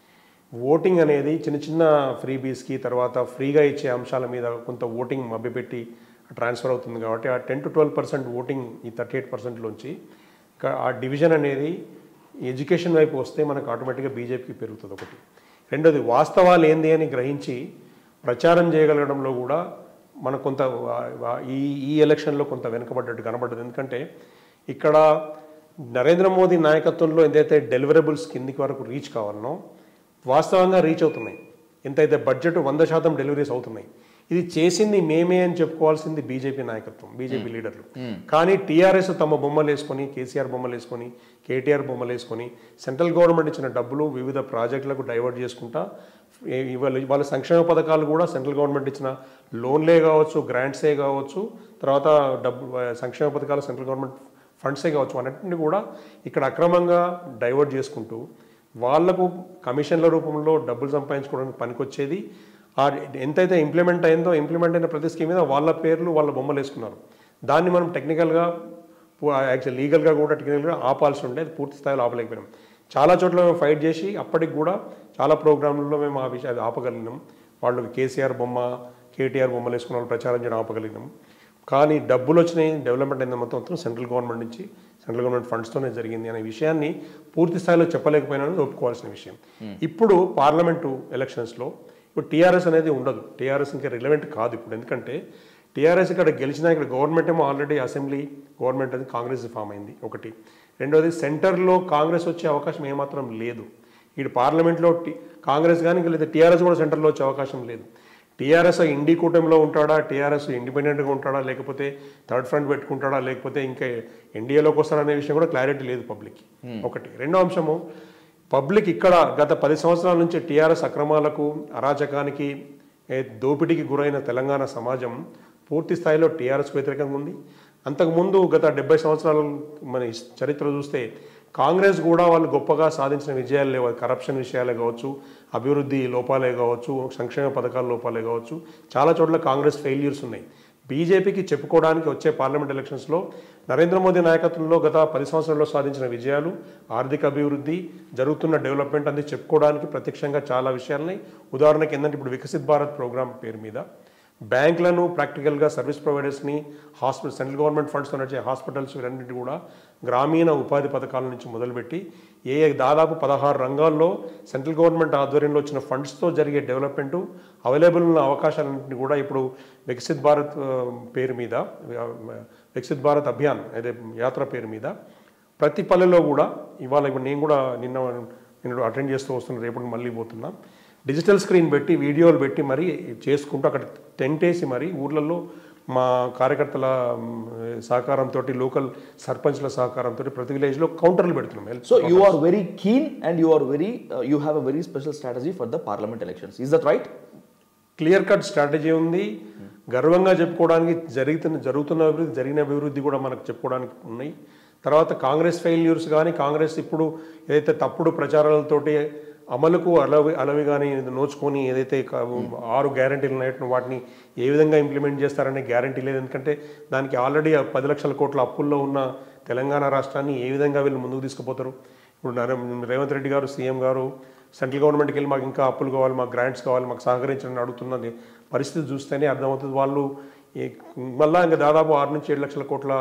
ఓటింగ్ అనేది చిన్న చిన్న ఫ్రీ బీస్కి తర్వాత ఫ్రీగా ఇచ్చే అంశాల మీద కొంత ఓటింగ్ మభ్యపెట్టి ట్రాన్స్ఫర్ అవుతుంది కాబట్టి ఆ ten to twelve percent voting ఈ థర్టీ ఎయిట్ పర్సెంట్లోంచి ఇక ఆ డివిజన్ అనేది ఎడ్యుకేషన్ వైపు వస్తే మనకు ఆటోమేటిక్గా బీజేపీకి పెరుగుతుంది ఒకటి రెండోది వాస్తవాలు ఏంది అని గ్రహించి ప్రచారం చేయగలగడంలో కూడా మనకు కొంత వా- వా- ఈ ఈ ఎలక్షన్లో కొంత వెనుకబడ్డట్టు కనబడ్డది ఎందుకంటే ఇక్కడ నరేంద్ర మోదీ నాయకత్వంలో ఏదైతే డెలివరబుల్స్ కిందికి వరకు రీచ్ కావాలనో వాస్తవంగా రీచ్ అవుతున్నాయి ఎంతైతే బడ్జెట్ వంద శాతం డెలివరీస్ అవుతున్నాయి ఇది చేసింది మేమే అని చెప్పుకోవాల్సింది బీజేపీ నాయకత్వం బీజేపీ లీడర్లు కానీ టీఆర్ఎస్ తమ బొమ్మలు వేసుకొని కేసీఆర్ బొమ్మలు వేసుకొని కేటీఆర్ బొమ్మలు వేసుకొని సెంట్రల్ గవర్నమెంట్ ఇచ్చిన డబ్బులు వివిధ ప్రాజెక్టులకు డైవర్ట్ చేసుకుంటా ఏ- ఇవాళ వాళ్ళ సంక్షేమ పథకాలు కూడా సెంట్రల్ గవర్నమెంట్ ఇచ్చిన లోన్లే కావచ్చు గ్రాంట్సే కావచ్చు తర్వాత డబ్బు సంక్షేమ పథకాలు సెంట్రల్ గవర్నమెంట్ ఫండ్సే కావచ్చు అన్నింటిని కూడా ఇక్కడ అక్రమంగా డైవర్ట్ చేసుకుంటూ వాళ్లకు కమిషన్ల రూపంలో డబ్బులు సంపాదించుకోవడానికి పనికొచ్చేది ఆ ఎంతైతే ఇంప్లిమెంట్ అయిందో ఇంప్లిమెంట్ అయిన ప్రతి స్కీమ్ మీద వాళ్ళ పేర్లు వాళ్ళ బొమ్మలు వేసుకున్నారు దాన్ని మనం టెక్నికల్గా యాక్చువల్ లీగల్గా కూడా టెక్నికల్గా ఆపాల్సి ఉండే అది పూర్తి స్థాయిలో ఆపలేకపోయినాం చాలా చోట్ల మేము ఫైట్ చేసి అప్పటికి కూడా చాలా ప్రోగ్రాంలలో మేము ఆ విషయాలు ఆపగలిగినాం వాళ్ళు కేసీఆర్ బొమ్మ కేటీఆర్ బొమ్మలు వేసుకున్న వాళ్ళు ప్రచారం చేయడం ఆపగలిగినాం కానీ డబ్బులు వచ్చినాయి డెవలప్మెంట్ అయిన మొత్తం మొత్తం సెంట్రల్ గవర్నమెంట్ నుంచి సెంట్రల్ గవర్నమెంట్ ఫండ్స్తోనే జరిగింది అనే విషయాన్ని పూర్తి స్థాయిలో చెప్పలేకపోయినా ఒప్పుకోవాల్సిన విషయం ఇప్పుడు పార్లమెంటు ఎలక్షన్స్లో ఇప్పుడు టీఆర్ఎస్ అనేది ఉండదు టీఆర్ఎస్ ఇంకా రిలవెంట్ కాదు ఇప్పుడు ఎందుకంటే టీఆర్ఎస్ ఇక్కడ గెలిచినా ఇక్కడ గవర్నమెంట్ ఏమో ఆల్రెడీ అసెంబ్లీ గవర్నమెంట్ అది కాంగ్రెస్ ఫామ్ అయింది ఒకటి రెండోది సెంటర్లో కాంగ్రెస్ వచ్చే అవకాశం ఏమాత్రం లేదు ఇటు పార్లమెంట్లో టి- కాంగ్రెస్ కానీ ఇంకా లేదా టీఆర్ఎస్ కూడా సెంటర్లో వచ్చే అవకాశం లేదు టీఆర్ఎస్ ఇండి కూటమిలో ఉంటాడా టీఆర్ఎస్ ఇండిపెండెంట్గా ఉంటాడా లేకపోతే థర్డ్ ఫ్రంట్ పెట్టుకుంటాడా లేకపోతే ఇంకా ఎన్డీఏలోకి వస్తాడా అనే విషయం కూడా క్లారిటీ లేదు పబ్లిక్కి ఒకటి రెండో అంశము పబ్లిక్ ఇక్కడ గత పది సంవత్సరాల నుంచి టీఆర్ఎస్ అక్రమాలకు అరాచకానికి ఏ, దోపిడీకి గురైన తెలంగాణ సమాజం పూర్తి స్థాయిలో టీఆర్ఎస్కు వ్యతిరేకంగా ఉంది అంతకుముందు గత డెబ్బై సంవత్సరాల మన హిస్- చరిత్ర చూస్తే కాంగ్రెస్ కూడా వాళ్ళు గొప్పగా సాధించిన విజయాలు లేవు అది కరప్షన్ విషయాలే కావచ్చు అభివృద్ధి లోపాలే కావచ్చు సంక్షేమ పథకాల లోపాలే కావచ్చు చాలా చోట్ల కాంగ్రెస్ ఫెయిల్యూర్స్ ఉన్నాయి బీజేపీకి చెప్పుకోవడానికి వచ్చే పార్లమెంట్ ఎలక్షన్స్లో నరేంద్ర మోదీ నాయకత్వంలో గత పది సంవత్సరాల్లో సాధించిన విజయాలు ఆర్థిక అభివృద్ధి జరుగుతున్న డెవలప్మెంట్ అంది చెప్పుకోవడానికి ప్రత్యక్షంగా చాలా విషయాలని ఉదాహరణకి ఏంటంటే ఇప్పుడు వికసిత్ భారత్ ప్రోగ్రామ్ పేరు మీద బ్యాంకులను ప్రాక్టికల్గా సర్వీస్ ప్రొవైడర్స్ని హాస్పిటల్ సెంట్రల్ గవర్నమెంట్ ఫండ్స్తో నడిచే హాస్పిటల్స్ ఇవన్నింటి కూడా గ్రామీణ ఉపాధి పథకాల నుంచి మొదలుపెట్టి ఏ ఏ దాదాపు పదహారు రంగాల్లో సెంట్రల్ గవర్నమెంట్ ఆధ్వర్యంలో వచ్చిన ఫండ్స్తో జరిగే డెవలప్మెంట్ అవైలబుల్ ఉన్న అవకాశాలన్నింటినీ కూడా ఇప్పుడు వికసిత్ భారత్ ఆ, పేరు మీద ఆ, వికసిత్ భారత్ అభియాన్ అదే యాత్ర పేరు మీద ప్రతి పల్లెలో కూడా ఇవాళ ఇప్పుడు నేను కూడా నిన్న నేను అటెండ్ చేస్తూ వస్తున్నా రేపటి మళ్ళీ పోతున్నా డిజిటల్ స్క్రీన్ పెట్టి వీడియోలు పెట్టి మరీ చేసుకుంటూ అక్కడ టెంట్ వేసి మరి ఊర్లలో మా కార్యకర్తల మ్, సహకారంతో లోకల్ సర్పంచ్ల సహకారంతో ప్రతి విలేజ్లో కౌంటర్లు పెడుతున్నాం health so you are very keen and you are very you have a very special strategy for the parliament elections is that right clear cut strategy ఉంది గర్వంగా చెప్పుకోవడానికి జరుగుతున్న జరుగుతున్న అభివృద్ధి జరిగిన అభివృద్ధి కూడా మనకు చెప్పుకోవడానికి ఉన్నాయి తర్వాత కాంగ్రెస్ ఫెయిల్యూర్స్ కానీ కాంగ్రెస్ ఇప్పుడు ఏదైతే తప్పుడు ప్రచారాలతోటి అమలుకు అలవి అలవి కానీ నోచుకొని ఏదైతే క- ఆరు గ్యారంటీలు ఉన్నాయో వాటిని ఏ విధంగా ఇంప్లిమెంట్ చేస్తారనే గ్యారంటీ లేదు ఎందుకంటే దానికి ఆల్రెడీ పది లక్షల కోట్ల అప్పుల్లో ఉన్న తెలంగాణ రాష్ట్రాన్ని ఏ విధంగా వీళ్ళు ముందుకు తీసుకుపోతారు ఇప్పుడు నరే- రేవంత్ రెడ్డి గారు సీఎం గారు సెంట్రల్ గవర్నమెంట్కి వెళ్ళి మాకు ఇంకా అప్పులు కావాలి మాకు గ్రాంట్స్ కావాలి మాకు సహకరించండి అడుగుతున్నది పరిస్థితి చూస్తేనే అర్థమవుతుంది వాళ్ళు ఈ- మళ్ళా ఇంకా దాదాపు ఆరు నుంచి ఏడు లక్షల కోట్ల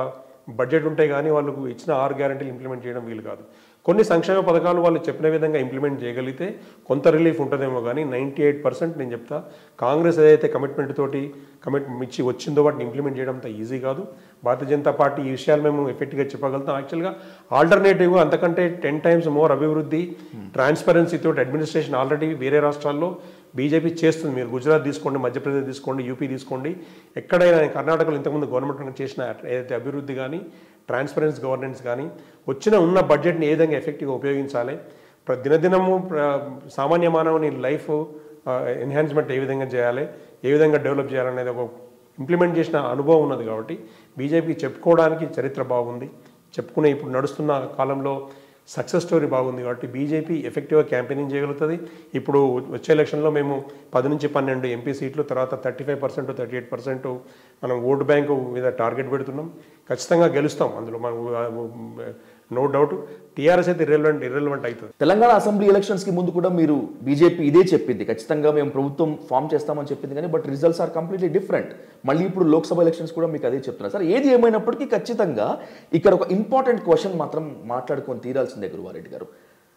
బడ్జెట్ ఉంటే కానీ వాళ్ళకు ఇచ్చిన ఆరు గ్యారంటీలు ఇంప్లిమెంట్ చేయడం వీలు కాదు కొన్ని సంక్షేమ పథకాలు వాళ్ళు చెప్పిన విధంగా ఇంప్లిమెంట్ చేయగలిగితే కొంత రిలీఫ్ ఉంటుందేమో కానీ నైంటీ ఎయిట్ పర్సెంట్ నేను చెప్తా కాంగ్రెస్ ఏదైతే కమిట్మెంట్ తోటి కమిట్ ఇచ్చి వచ్చిందో వాటిని ఇంప్లిమెంట్ చేయడం అంత ఈజీ కాదు భారతీయ జనతా పార్టీ ఈ విషయాలు మేము ఎఫెక్ట్గా చెప్పగలుగుతాం యాక్చువల్గా ఆల్టర్నేటివ్గా అంతకంటే టెన్ టైమ్స్ మోర్ అభివృద్ధి ట్రాన్స్పరెన్సీ తోటి అడ్మినిస్ట్రేషన్ ఆల్రెడీ వేరే రాష్ట్రాల్లో బీజేపీ చేస్తుంది మీరు గుజరాత్ తీసుకోండి మధ్యప్రదేశ్ తీసుకోండి యూపీ తీసుకోండి ఎక్కడైనా కర్ణాటకలో ఇంతకుముందు గవర్నమెంట్ చేసిన ఏదైతే అభివృద్ధి కానీ ట్రాన్స్పరెన్స్ గవర్నెన్స్ కానీ వచ్చిన ఉన్న బడ్జెట్ని ఏ విధంగా ఎఫెక్టివ్గా ఉపయోగించాలి ప్ర- దినదినము ప్ర- సామాన్య మానవుని లైఫ్ ఎన్హాన్స్మెంట్ ఏ విధంగా చేయాలి ఏ విధంగా డెవలప్ చేయాలనేది ఒక ఇంప్లిమెంట్ చేసిన అనుభవం ఉన్నది కాబట్టి బీజేపీ చెప్పుకోవడానికి చరిత్ర బాగుంది చెప్పుకునే ఇప్పుడు నడుస్తున్న కాలంలో సక్సెస్ స్టోరీ బాగుంది కాబట్టి బీజేపీ ఎఫెక్టివ్గా క్యాంపెయినింగ్ చేయగలుగుతుంది ఇప్పుడు వచ్చే ఎలక్షన్లో మేము పది నుంచి పన్నెండు ఎంపీ సీట్లు తర్వాత thirty five percent thirty eight percent మనం ఓటు బ్యాంకు మీద టార్గెట్ పెడుతున్నాం ఖచ్చితంగా గెలుస్తాం అందులో మనం నో డౌట్ టీఆర్ఎస్ అయితే ఇర్రెలవెంట్ ఇర్రెలవెంట్ అవుతుంది తెలంగాణ అసెంబ్లీ ఎలక్షన్స్ కి ముందు కూడా మీరు బీజేపీ ఇదే చెప్పింది ఖచ్చితంగా మేము ప్రభుత్వం ఫామ్ చేస్తామని చెప్పింది కానీ but results are completely different మళ్ళీ ఇప్పుడు లోక్సభ ఎలక్షన్స్ కూడా మీకు అదే చెప్తున్నారు సార్ ఏది ఏమైనప్పటికీ ఖచ్చితంగా ఇక్కడ ఒక ఇంపార్టెంట్ క్వశ్చన్ మాత్రం మాట్లాడుకొని తీరాల్సిందే గురువారెడ్డి గారు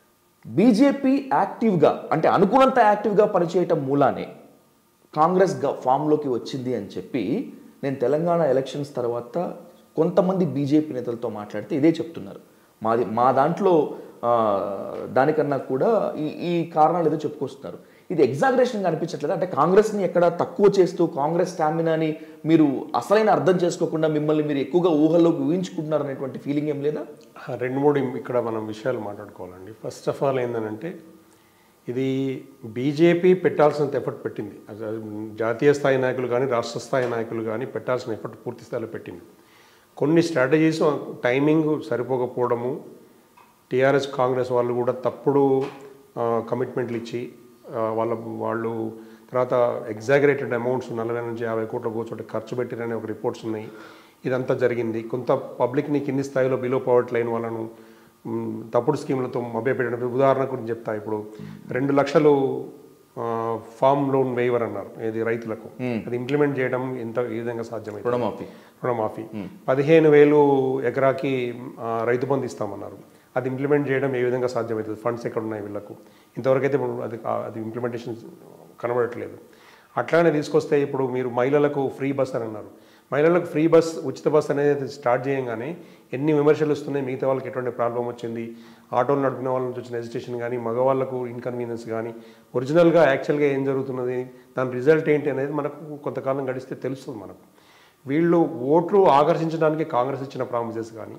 బీజేపీ యాక్టివ్గా అంటే అనుకున్నంత యాక్టివ్గా పనిచేయటం మూలానే కాంగ్రెస్ గ- ఫామ్లోకి వచ్చింది అని చెప్పి నేను తెలంగాణ ఎలక్షన్స్ తర్వాత కొంతమంది బీజేపీ నేతలతో మాట్లాడితే ఇదే చెప్తున్నారు మాది మా దాంట్లో ఆ, దానికన్నా కూడా ఈ ఈ కారణాలు ఏదో చెప్పుకొస్తున్నారు ఇది ఎగ్జాగరేషన్గా అనిపించట్లేదు అంటే కాంగ్రెస్ని ఎక్కడ తక్కువ చేస్తూ కాంగ్రెస్ స్టామినాని మీరు అసలైన అర్థం చేసుకోకుండా మిమ్మల్ని మీరు ఎక్కువగా ఊహల్లోకి ఊహించుకుంటున్నారు అనేటువంటి ఫీలింగ్ ఏం లేదా ఆ, రెండు మూడు ఇం- ఇక్కడ మనం విషయాలు మాట్లాడుకోవాలండి ఫస్ట్ ఆఫ్ ఆల్ ఏంటంటే ఇది బీజేపీ పెట్టాల్సినంత ఎఫర్ట్ పెట్టింది అది జాతీయ స్థాయి నాయకులు కానీ రాష్ట్ర స్థాయి నాయకులు కానీ పెట్టాల్సిన ఎఫర్ట్ పూర్తి స్థాయిలో పెట్టింది కొన్ని స్ట్రాటజీస్ టైమింగ్ సరిపోకపోవడము టీఆర్ఎస్ కాంగ్రెస్ వాళ్ళు కూడా తప్పుడు కమిట్మెంట్లు ఇచ్చి ఆ, వాళ్ళ వాళ్ళు తర్వాత ఎగ్జాగరేటెడ్ అమౌంట్స్ నలభై నుంచి యాభై కోట్ల కూర్చోటి ఖర్చు పెట్టిరనే ఒక రిపోర్ట్స్ ఉన్నాయి ఇదంతా జరిగింది కొంత పబ్లిక్ని కింది స్థాయిలో బిలో పవర్టీ లైన్ వాళ్ళను మ్, తప్పుడు స్కీములతో మభ్యపెట్టడం ఉదాహరణకు నేను చెప్తా ఇప్పుడు రెండు లక్షలు ఆ, ఫామ్ లోన్ వేయవర్ అన్నారు ఏది రైతులకు అది ఇంప్లిమెంట్ చేయడం ఎంత ఏ విధంగా సాధ్యమైంది రుణమాఫీ రుణమాఫీ పదిహేను వేలు ఎకరాకి ఆ, రైతు బంధు ఇస్తామన్నారు అది ఇంప్లిమెంట్ చేయడం ఏ విధంగా సాధ్యమవుతుంది ఫండ్స్ ఎక్కడ ఉన్నాయి వీళ్ళకు ఇంతవరకు అయితే ఇప్పుడు అది అది ఇంప్లిమెంటేషన్ కనబడట్లేదు అట్లానే తీసుకొస్తే ఇప్పుడు మీరు మహిళలకు ఫ్రీ బస్ అని అన్నారు మహిళలకు ఫ్రీ బస్ ఉచిత బస్ అనేది స్టార్ట్ చేయంగానే ఎన్ని విమర్శలు వస్తున్నాయి మిగతా వాళ్ళకి ఎటువంటి ప్రాబ్లం వచ్చింది ఆటోలు నడిపిన వాళ్ళ నుంచి వచ్చిన హెజిటేషన్ కానీ మగవాళ్ళకు ఇన్కన్వీనియన్స్ కానీ ఒరిజినల్గా యాక్చువల్గా ఏం జరుగుతున్నది దాని రిజల్ట్ ఏంటి అనేది మనకు కొంతకాలం గడిస్తే తెలుస్తుంది మనకు వీళ్ళు ఓట్లు ఆకర్షించడానికి కాంగ్రెస్ ఇచ్చిన ప్రామిసెస్ కానీ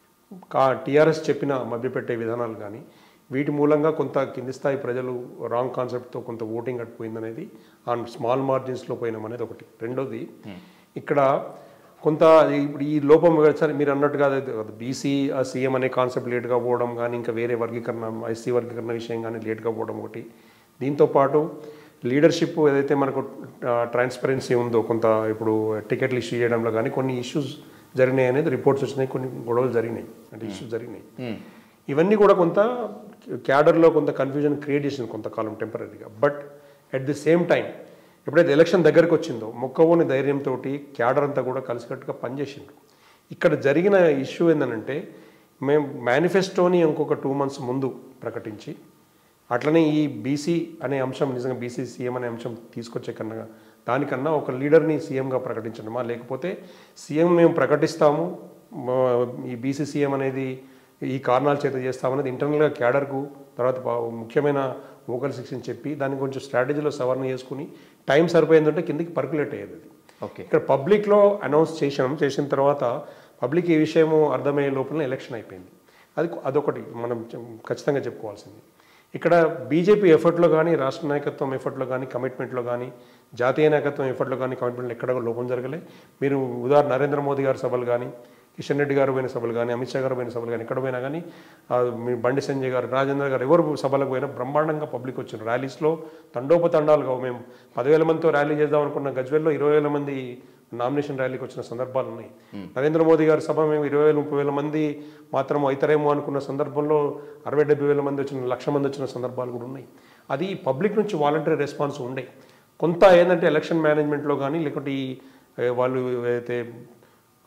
కా టీఆర్ఎస్ చెప్పిన మభ్యపెట్టే విధానాలు కానీ వీటి మూలంగా కొంత కింది స్థాయి ప్రజలు రాంగ్ కాన్సెప్ట్తో కొంత ఓటింగ్ అట్టుపోయిందనేది ఆ స్మాల్ మార్జిన్స్లో పోయినాం అనేది ఒకటి రెండోది ఇక్కడ కొంత ఇప్పుడు ఈ లోపం సరే మీరు అన్నట్టుగా బీసీ సీఎం అనే కాన్సెప్ట్ లేట్గా పోవడం కానీ ఇంకా వేరే వర్గీకరణ ఎస్సీ వర్గీకరణ విషయం కానీ లేట్గా పోవడం ఒకటి దీంతో పాటు లీడర్షిప్ ఏదైతే మనకు ట్రాన్స్పరెన్సీ ఉందో కొంత ఇప్పుడు టికెట్లు ఇష్యూ చేయడంలో కానీ కొన్ని ఇష్యూస్ జరిగినాయి అనేది రిపోర్ట్స్ వచ్చినాయి కొన్ని గొడవలు జరిగినాయి అంటే ఇష్యూస్ జరిగినాయి ఇవన్నీ కూడా కొంత క్యాడర్లో కొంత కన్ఫ్యూజన్ క్రియేట్ చేసింది కొంతకాలం టెంపరీగా but at the same time ఎప్పుడైతే ఎలక్షన్ దగ్గరకు వచ్చిందో మొక్కవోని ధైర్యంతో క్యాడర్ అంతా కూడా కలిసికట్టుగా పనిచేసిండ్రు ఇక్కడ జరిగిన ఇష్యూ ఏంటంటే మేము మేనిఫెస్టోని ఇంకొక టూ మంత్స్ ముందు ప్రకటించి అట్లనే ఈ బీసీ అనే అంశం నిజంగా బీసీ సీఎం అనే అంశం తీసుకొచ్చే కన్నా దానికన్నా ఒక లీడర్ని సీఎంగా ప్రకటించడమా లేకపోతే సీఎం మేము ప్రకటిస్తాము మా ఈ బీసీ సీఎం అనేది ఈ కారణాల చేత చేస్తామనేది ఇంటర్నల్గా క్యాడర్కు తర్వాత పా- ముఖ్యమైన వోకల్ సెక్షన్ చెప్పి దాన్ని కొంచెం స్ట్రాటజీలో సవరణ చేసుకుని టైం సరిపోయిందంటే కిందికి పర్కులేట్ అయ్యేది అది ఓకే ఇక్కడ పబ్లిక్లో అనౌన్స్ చేసినాం చేసిన తర్వాత పబ్లిక్ ఈ విషయము అర్థమయ్యే లోపల ఎలక్షన్ అయిపోయింది అది అదొకటి మనం చె- ఖచ్చితంగా చెప్పుకోవాల్సింది ఇక్కడ బీజేపీ ఎఫర్ట్లో కానీ రాష్ట్ర నాయకత్వం ఎఫర్ట్లో కానీ కమిట్మెంట్లో కానీ జాతీయ నాయకత్వం ఎఫర్ట్లో కానీ కమిట్మెంట్లో ఎక్కడ కూడా లోపం జరగలే మీరు ఉదాహరణ నరేంద్ర మోదీ గారి సభలు కానీ కిషన్ రెడ్డి గారు పోయిన సభలు కానీ అమిత్ షా గారు పోయిన సభలు కానీ ఎక్కడ పోయినా కానీ ఆ, మీ బండి సంజయ్ గారు రాజేంద్ర గారు ఎవరు సభలకు పోయినా బ్రహ్మాండంగా పబ్లిక్ వచ్చిన ర్యాలీస్లో తండోపతండాలుగా మేము పదివేల మందితో ర్యాలీ చేద్దాం అనుకున్న గజ్వేల్లో ఇరవై వేల మంది నామినేషన్ ర్యాలీకి వచ్చిన సందర్భాలు ఉన్నాయి నరేంద్ర మోదీ గారి సభ మేము ఇరవై వేల ముప్పై వేల మంది మాత్రం అవుతారేమో అనుకున్న సందర్భంలో అరవై డెబ్బై వేల మంది వచ్చిన లక్ష మంది వచ్చిన సందర్భాలు కూడా ఉన్నాయి అది పబ్లిక్ నుంచి వాలంటరీ రెస్పాన్స్ ఉండే కొంత ఏంటంటే ఎలక్షన్ మేనేజ్మెంట్లో కానీ లేకుంటే ఈ ఏ, వాళ్ళు ఏదైతే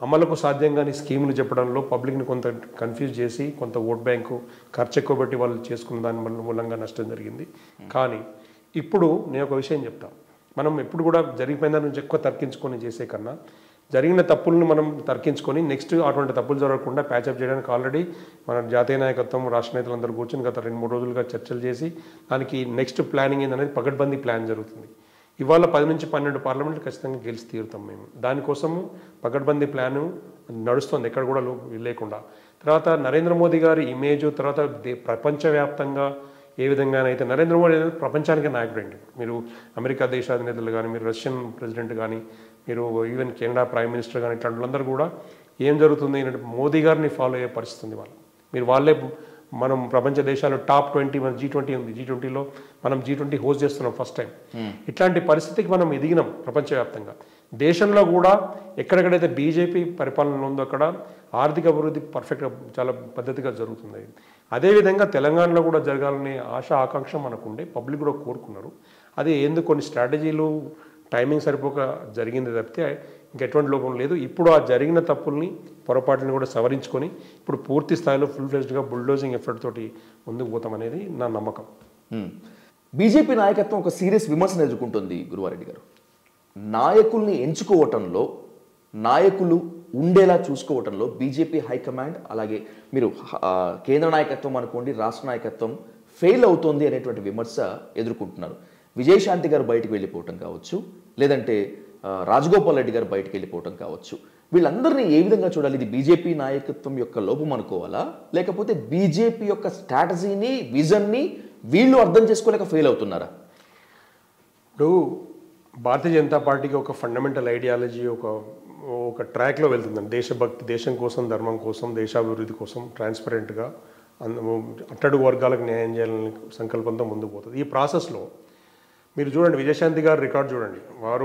అమలుకు సాధ్యం కాని స్కీములు చెప్పడంలో పబ్లిక్ని కొంత కన్ఫ్యూజ్ చేసి కొంత ఓట్ బ్యాంకు ఖర్చు ఎక్కువ పెట్టి వాళ్ళు చేసుకున్న దాని వల్ల మూలంగా నష్టం జరిగింది కానీ ఇప్పుడు నేను ఒక విషయం చెప్తా మనం ఎప్పుడు కూడా జరిగిపోయిన దాని నుంచి ఎక్కువ తర్కించుకొని చేసే కన్నా జరిగిన తప్పులను మనం తర్కించుకొని నెక్స్ట్ అటువంటి తప్పులు జరగకుండా ప్యాచప్ చేయడానికి ఆల్రెడీ మన జాతీయ నాయకత్వం రాష్ట్ర నేతలందరూ కూర్చొని గత రెండు మూడు రోజులుగా చర్చలు చేసి దానికి నెక్స్ట్ ప్లానింగ్ ఏందనేది పగడ్బందీ ప్లాన్ జరుగుతుంది ఇవాళ పది నుంచి పన్నెండు పార్లమెంట్లు ఖచ్చితంగా గెలిచి తీరుతాం మేము దానికోసము పగడ్బందీ ప్లాను నడుస్తుంది ఎక్కడ కూడా లో- లేకుండా తర్వాత నరేంద్ర మోదీ గారి ఇమేజ్ తర్వాత దే- ప్రపంచవ్యాప్తంగా ఏ విధంగానైతే నరేంద్ర మోడీ అనేది ప్రపంచానికి నాయకుడు అండి మీరు అమెరికా దేశాధినేతలు కానీ మీరు రష్యన్ ప్రెసిడెంట్ కానీ మీరు ఈవెన్ కెనడా ప్రైమ్ మినిస్టర్ కానీ ఇట్లాంటి వాళ్ళందరూ కూడా ఏం జరుగుతుంది ఏంటంటే మోదీ గారిని ఫాలో అయ్యే పరిస్థితి ఉంది వాళ్ళు మీరు వాళ్ళే మనం ప్రపంచ దేశాలు టాప్ ట్వంటీ మన జీ ట్వంటీ ఉంది జీ ట్వంటీలో మనం జీ ట్వంటీ హోస్ట్ చేస్తున్నాం ఫస్ట్ టైం ఇట్లాంటి పరిస్థితికి మనం ఎదిగినాం ప్రపంచవ్యాప్తంగా దేశంలో కూడా ఎక్కడెక్కడైతే బీజేపీ పరిపాలన ఉందో అక్కడ ఆర్థిక అభివృద్ధి పర్ఫెక్ట్గా చాలా పద్ధతిగా జరుగుతుంది అదేవిధంగా తెలంగాణలో కూడా జరగాలనే ఆశ ఆకాంక్ష మనకుండే పబ్లిక్ కూడా కోరుకున్నారు అది ఎందుకు కొన్ని స్ట్రాటజీలు టైమింగ్ సరిపోక జరిగింది తప్పితే ఇంకెటువంటి లోపం లేదు ఇప్పుడు ఆ జరిగిన తప్పుల్ని పొరపాట్లను కూడా సవరించుకొని ఇప్పుడు పూర్తి స్థాయిలో ఫుల్ ఫ్లెజ్డ్గా బుల్డోజింగ్ ఎఫర్ట్ తోటి ముందుకు పోతామనేది నా నమ్మకం బీజేపీ నాయకత్వం ఒక సీరియస్ విమర్శను ఎదుర్కొంటుంది గురువారెడ్డి గారు నాయకుల్ని ఎంచుకోవటంలో నాయకులు ఉండేలా చూసుకోవటంలో బీజేపీ హైకమాండ్ అలాగే మీరు ఆ, కేంద్ర నాయకత్వం అనుకోండి రాష్ట్ర నాయకత్వం ఫెయిల్ అవుతోంది అనేటువంటి విమర్శ ఎదుర్కొంటున్నారు విజయశాంతి గారు బయటికి వెళ్ళిపోవటం కావచ్చు లేదంటే ఆ, రాజగోపాల్ రెడ్డి గారు బయటికి వెళ్ళిపోవటం కావచ్చు వీళ్ళందరినీ ఏ విధంగా చూడాలి ఇది బీజేపీ నాయకత్వం యొక్క లోపం అనుకోవాలా లేకపోతే బీజేపీ యొక్క స్ట్రాటజీని విజన్ని వీళ్ళు అర్థం చేసుకోలేక ఫెయిల్ అవుతున్నారా ఇప్పుడు భారతీయ జనతా పార్టీకి ఒక ఫండమెంటల్ ఐడియాలజీ ఒక ఒక ట్రాక్లో వెళ్తుందండి దేశభక్తి దేశం కోసం ధర్మం కోసం దేశాభివృద్ధి కోసం ట్రాన్స్పరెంట్గా అట్టడుగు వర్గాలకు న్యాయం చేయాలని సంకల్పంతో ముందుకు పోతుంది ఈ ప్రాసెస్లో మీరు చూడండి విజయశాంతి గారు రికార్డ్ చూడండి వారు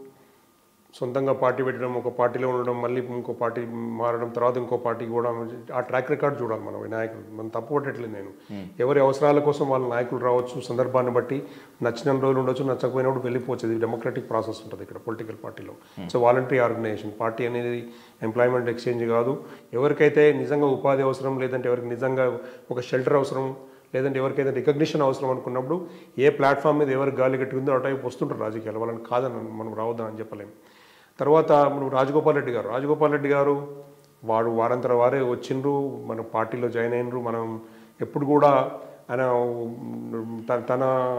సొంతంగా పార్టీ పెట్టడం ఒక పార్టీలో ఉండడం మళ్ళీ ఇంకో పార్టీ మారడం తర్వాత ఇంకో పార్టీకి కూడా ఆ ట్రాక్ రికార్డ్ చూడాలి మనం ఈ నాయకులు మనం తప్పు పట్టట్లేదు నేను ఎవరి అవసరాల కోసం వాళ్ళ నాయకులు రావచ్చు సందర్భాన్ని బట్టి నచ్చిన రోజులు ఉండొచ్చు నచ్చకపోయినప్పుడు వెళ్ళిపోవచ్చు ఇది డెమోక్రటిక్ ప్రాసెస్ ఉంటుంది ఇక్కడ పొలిటికల్ పార్టీలో సో వాలంటరీ ఆర్గనైజేషన్ పార్టీ అనేది ఎంప్లాయ్మెంట్ ఎక్స్చేంజ్ కాదు ఎవరికైతే నిజంగా ఉపాధి అవసరం లేదంటే ఎవరికి నిజంగా ఒక షెల్టర్ అవసరం లేదంటే ఎవరికైతే రికగ్నిషన్ అవసరం అనుకున్నప్పుడు ఏ ప్లాట్ఫామ్ మీద ఎవరికి గాలి కట్టుకుందో అటు వస్తుంటారు రాజకీయాలు వాళ్ళని కాదని మనం రావద్దని చెప్పలేం తర్వాత మనం రాజగోపాల్ రెడ్డి గారు రాజగోపాల్ రెడ్డి గారు వాడు వారంతర వారే వచ్చిండ్రు మన పార్టీలో జాయిన్ అయినరు మనం ఎప్పుడు కూడా ఆయన తన తన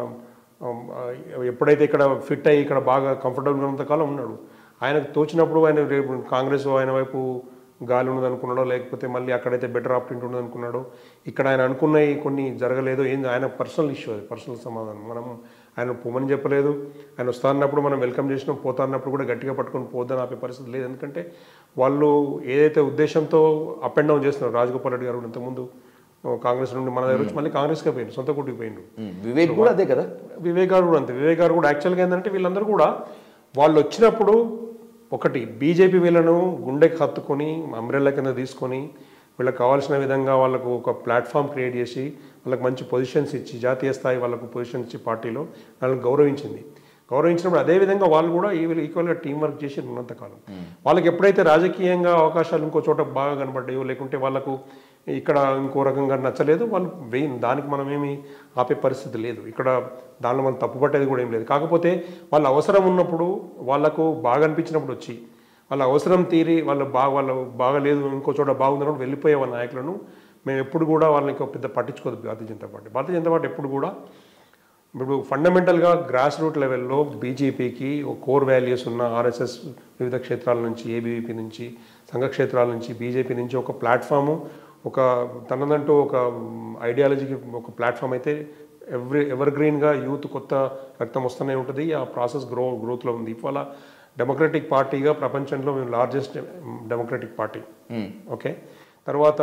ఎప్పుడైతే ఇక్కడ ఫిట్ అయ్యి ఇక్కడ బాగా కంఫర్టబుల్గా ఉన్నంత కాలం ఉన్నాడు ఆయనకు తోచినప్పుడు ఆయన రేపు కాంగ్రెస్ ఆయన వైపు గాలి ఉన్నది అనుకున్నాడో లేకపోతే మళ్ళీ అక్కడైతే బెటర్ ఆప్టింట్ ఉన్నది అనుకున్నాడో ఇక్కడ ఆయన అనుకున్నవి కొన్ని జరగలేదు ఏం ఆయన పర్సనల్ ఇష్యూ అది పర్సనల్ సమాధానం మనం ఆయన పొమ్మని చెప్పలేదు ఆయన వస్తా అన్నప్పుడు మనం వెల్కమ్ చేసినాం పోతా అన్నప్పుడు కూడా గట్టిగా పట్టుకొని పోద్దని ఆపే పరిస్థితి లేదు ఎందుకంటే వాళ్ళు ఏదైతే ఉద్దేశంతో అప్ అండ్ డౌన్ చేస్తున్నారు రాజగోపాల్ రెడ్డి గారు కూడా ఇంతకుముందు కాంగ్రెస్ నుండి మన దగ్గర వచ్చి మళ్ళీ కాంగ్రెస్కే పోయిండు సొంత కుటికి పోయిండు ఉమ్, వివేక్ కూడా అదే కదా వివేక్ గారు కూడా అంతే వివేక్ గారు కూడా యాక్చువల్గా ఏంటంటే వీళ్ళందరూ కూడా వాళ్ళు వచ్చినప్పుడు ఒకటి బీజేపీ వీళ్ళను గుండెకి హత్తుకొని అంబ్రెల్లా కింద తీసుకొని వీళ్ళకి కావాల్సిన విధంగా వాళ్ళకు ఒక ప్లాట్ఫామ్ క్రియేట్ చేసి వాళ్ళకి మంచి పొజిషన్స్ ఇచ్చి జాతీయ స్థాయి వాళ్ళకు పొజిషన్ ఇచ్చి పార్టీలో వాళ్ళని గౌరవించింది గౌరవించినప్పుడు అదే విధంగా వాళ్ళు కూడా ఈక్వల్గా టీం వర్క్ చేసి ఉన్నంతకాలం వాళ్ళకి ఎప్పుడైతే రాజకీయంగా అవకాశాలు ఇంకో చోట బాగా కనబడ్డాయో లేకుంటే వాళ్ళకు ఇక్కడ ఇంకో రకంగా నచ్చలేదు వాళ్ళు వెయిన్ దానికి మనం ఏమి ఆపే పరిస్థితి లేదు ఇక్కడ దానిలో మనం తప్పుపట్టేది కూడా ఏం లేదు కాకపోతే వాళ్ళ అవసరం ఉన్నప్పుడు వాళ్ళకు బాగా అనిపించినప్పుడు వచ్చి వాళ్ళ అవసరం తీరి వాళ్ళు బాగా వాళ్ళు బాగలేదు ఇంకో చోట బాగుందన్నప్పుడు వెళ్ళిపోయే వాళ్ళ నాయకులను మేము ఎప్పుడు కూడా వాళ్ళని ఇంకో పెద్ద పట్టించుకోదు భారతీయ జనతా పార్టీ భారతీయ జనతా పార్టీ ఎప్పుడు కూడా ఇప్పుడు ఫండమెంటల్గా గ్రాస్ రూట్ లెవెల్లో బీజేపీకి ఒక కోర్ వాల్యూస్ ఉన్న ఆర్ఎస్ఎస్ వివిధ క్షేత్రాల నుంచి ఏబీవీపీ నుంచి సంఘ క్షేత్రాల నుంచి బీజేపీ నుంచి ఒక ప్లాట్ఫాము ఒక తనదంటూ ఒక ఐడియాలజీకి ఒక ప్లాట్ఫామ్ అయితే ఎవ్రీ ఎవర్ గ్రీన్గా యూత్ కొత్త రక్తం వస్తూనే ఉంటుంది ఆ ప్రాసెస్ గ్రో గ్రోత్లో ఉంది ఇవాళ డెమోక్రటిక్ పార్టీగా ప్రపంచంలో మేము లార్జెస్ట్ డెమోక్రటిక్ పార్టీ ఓకే తర్వాత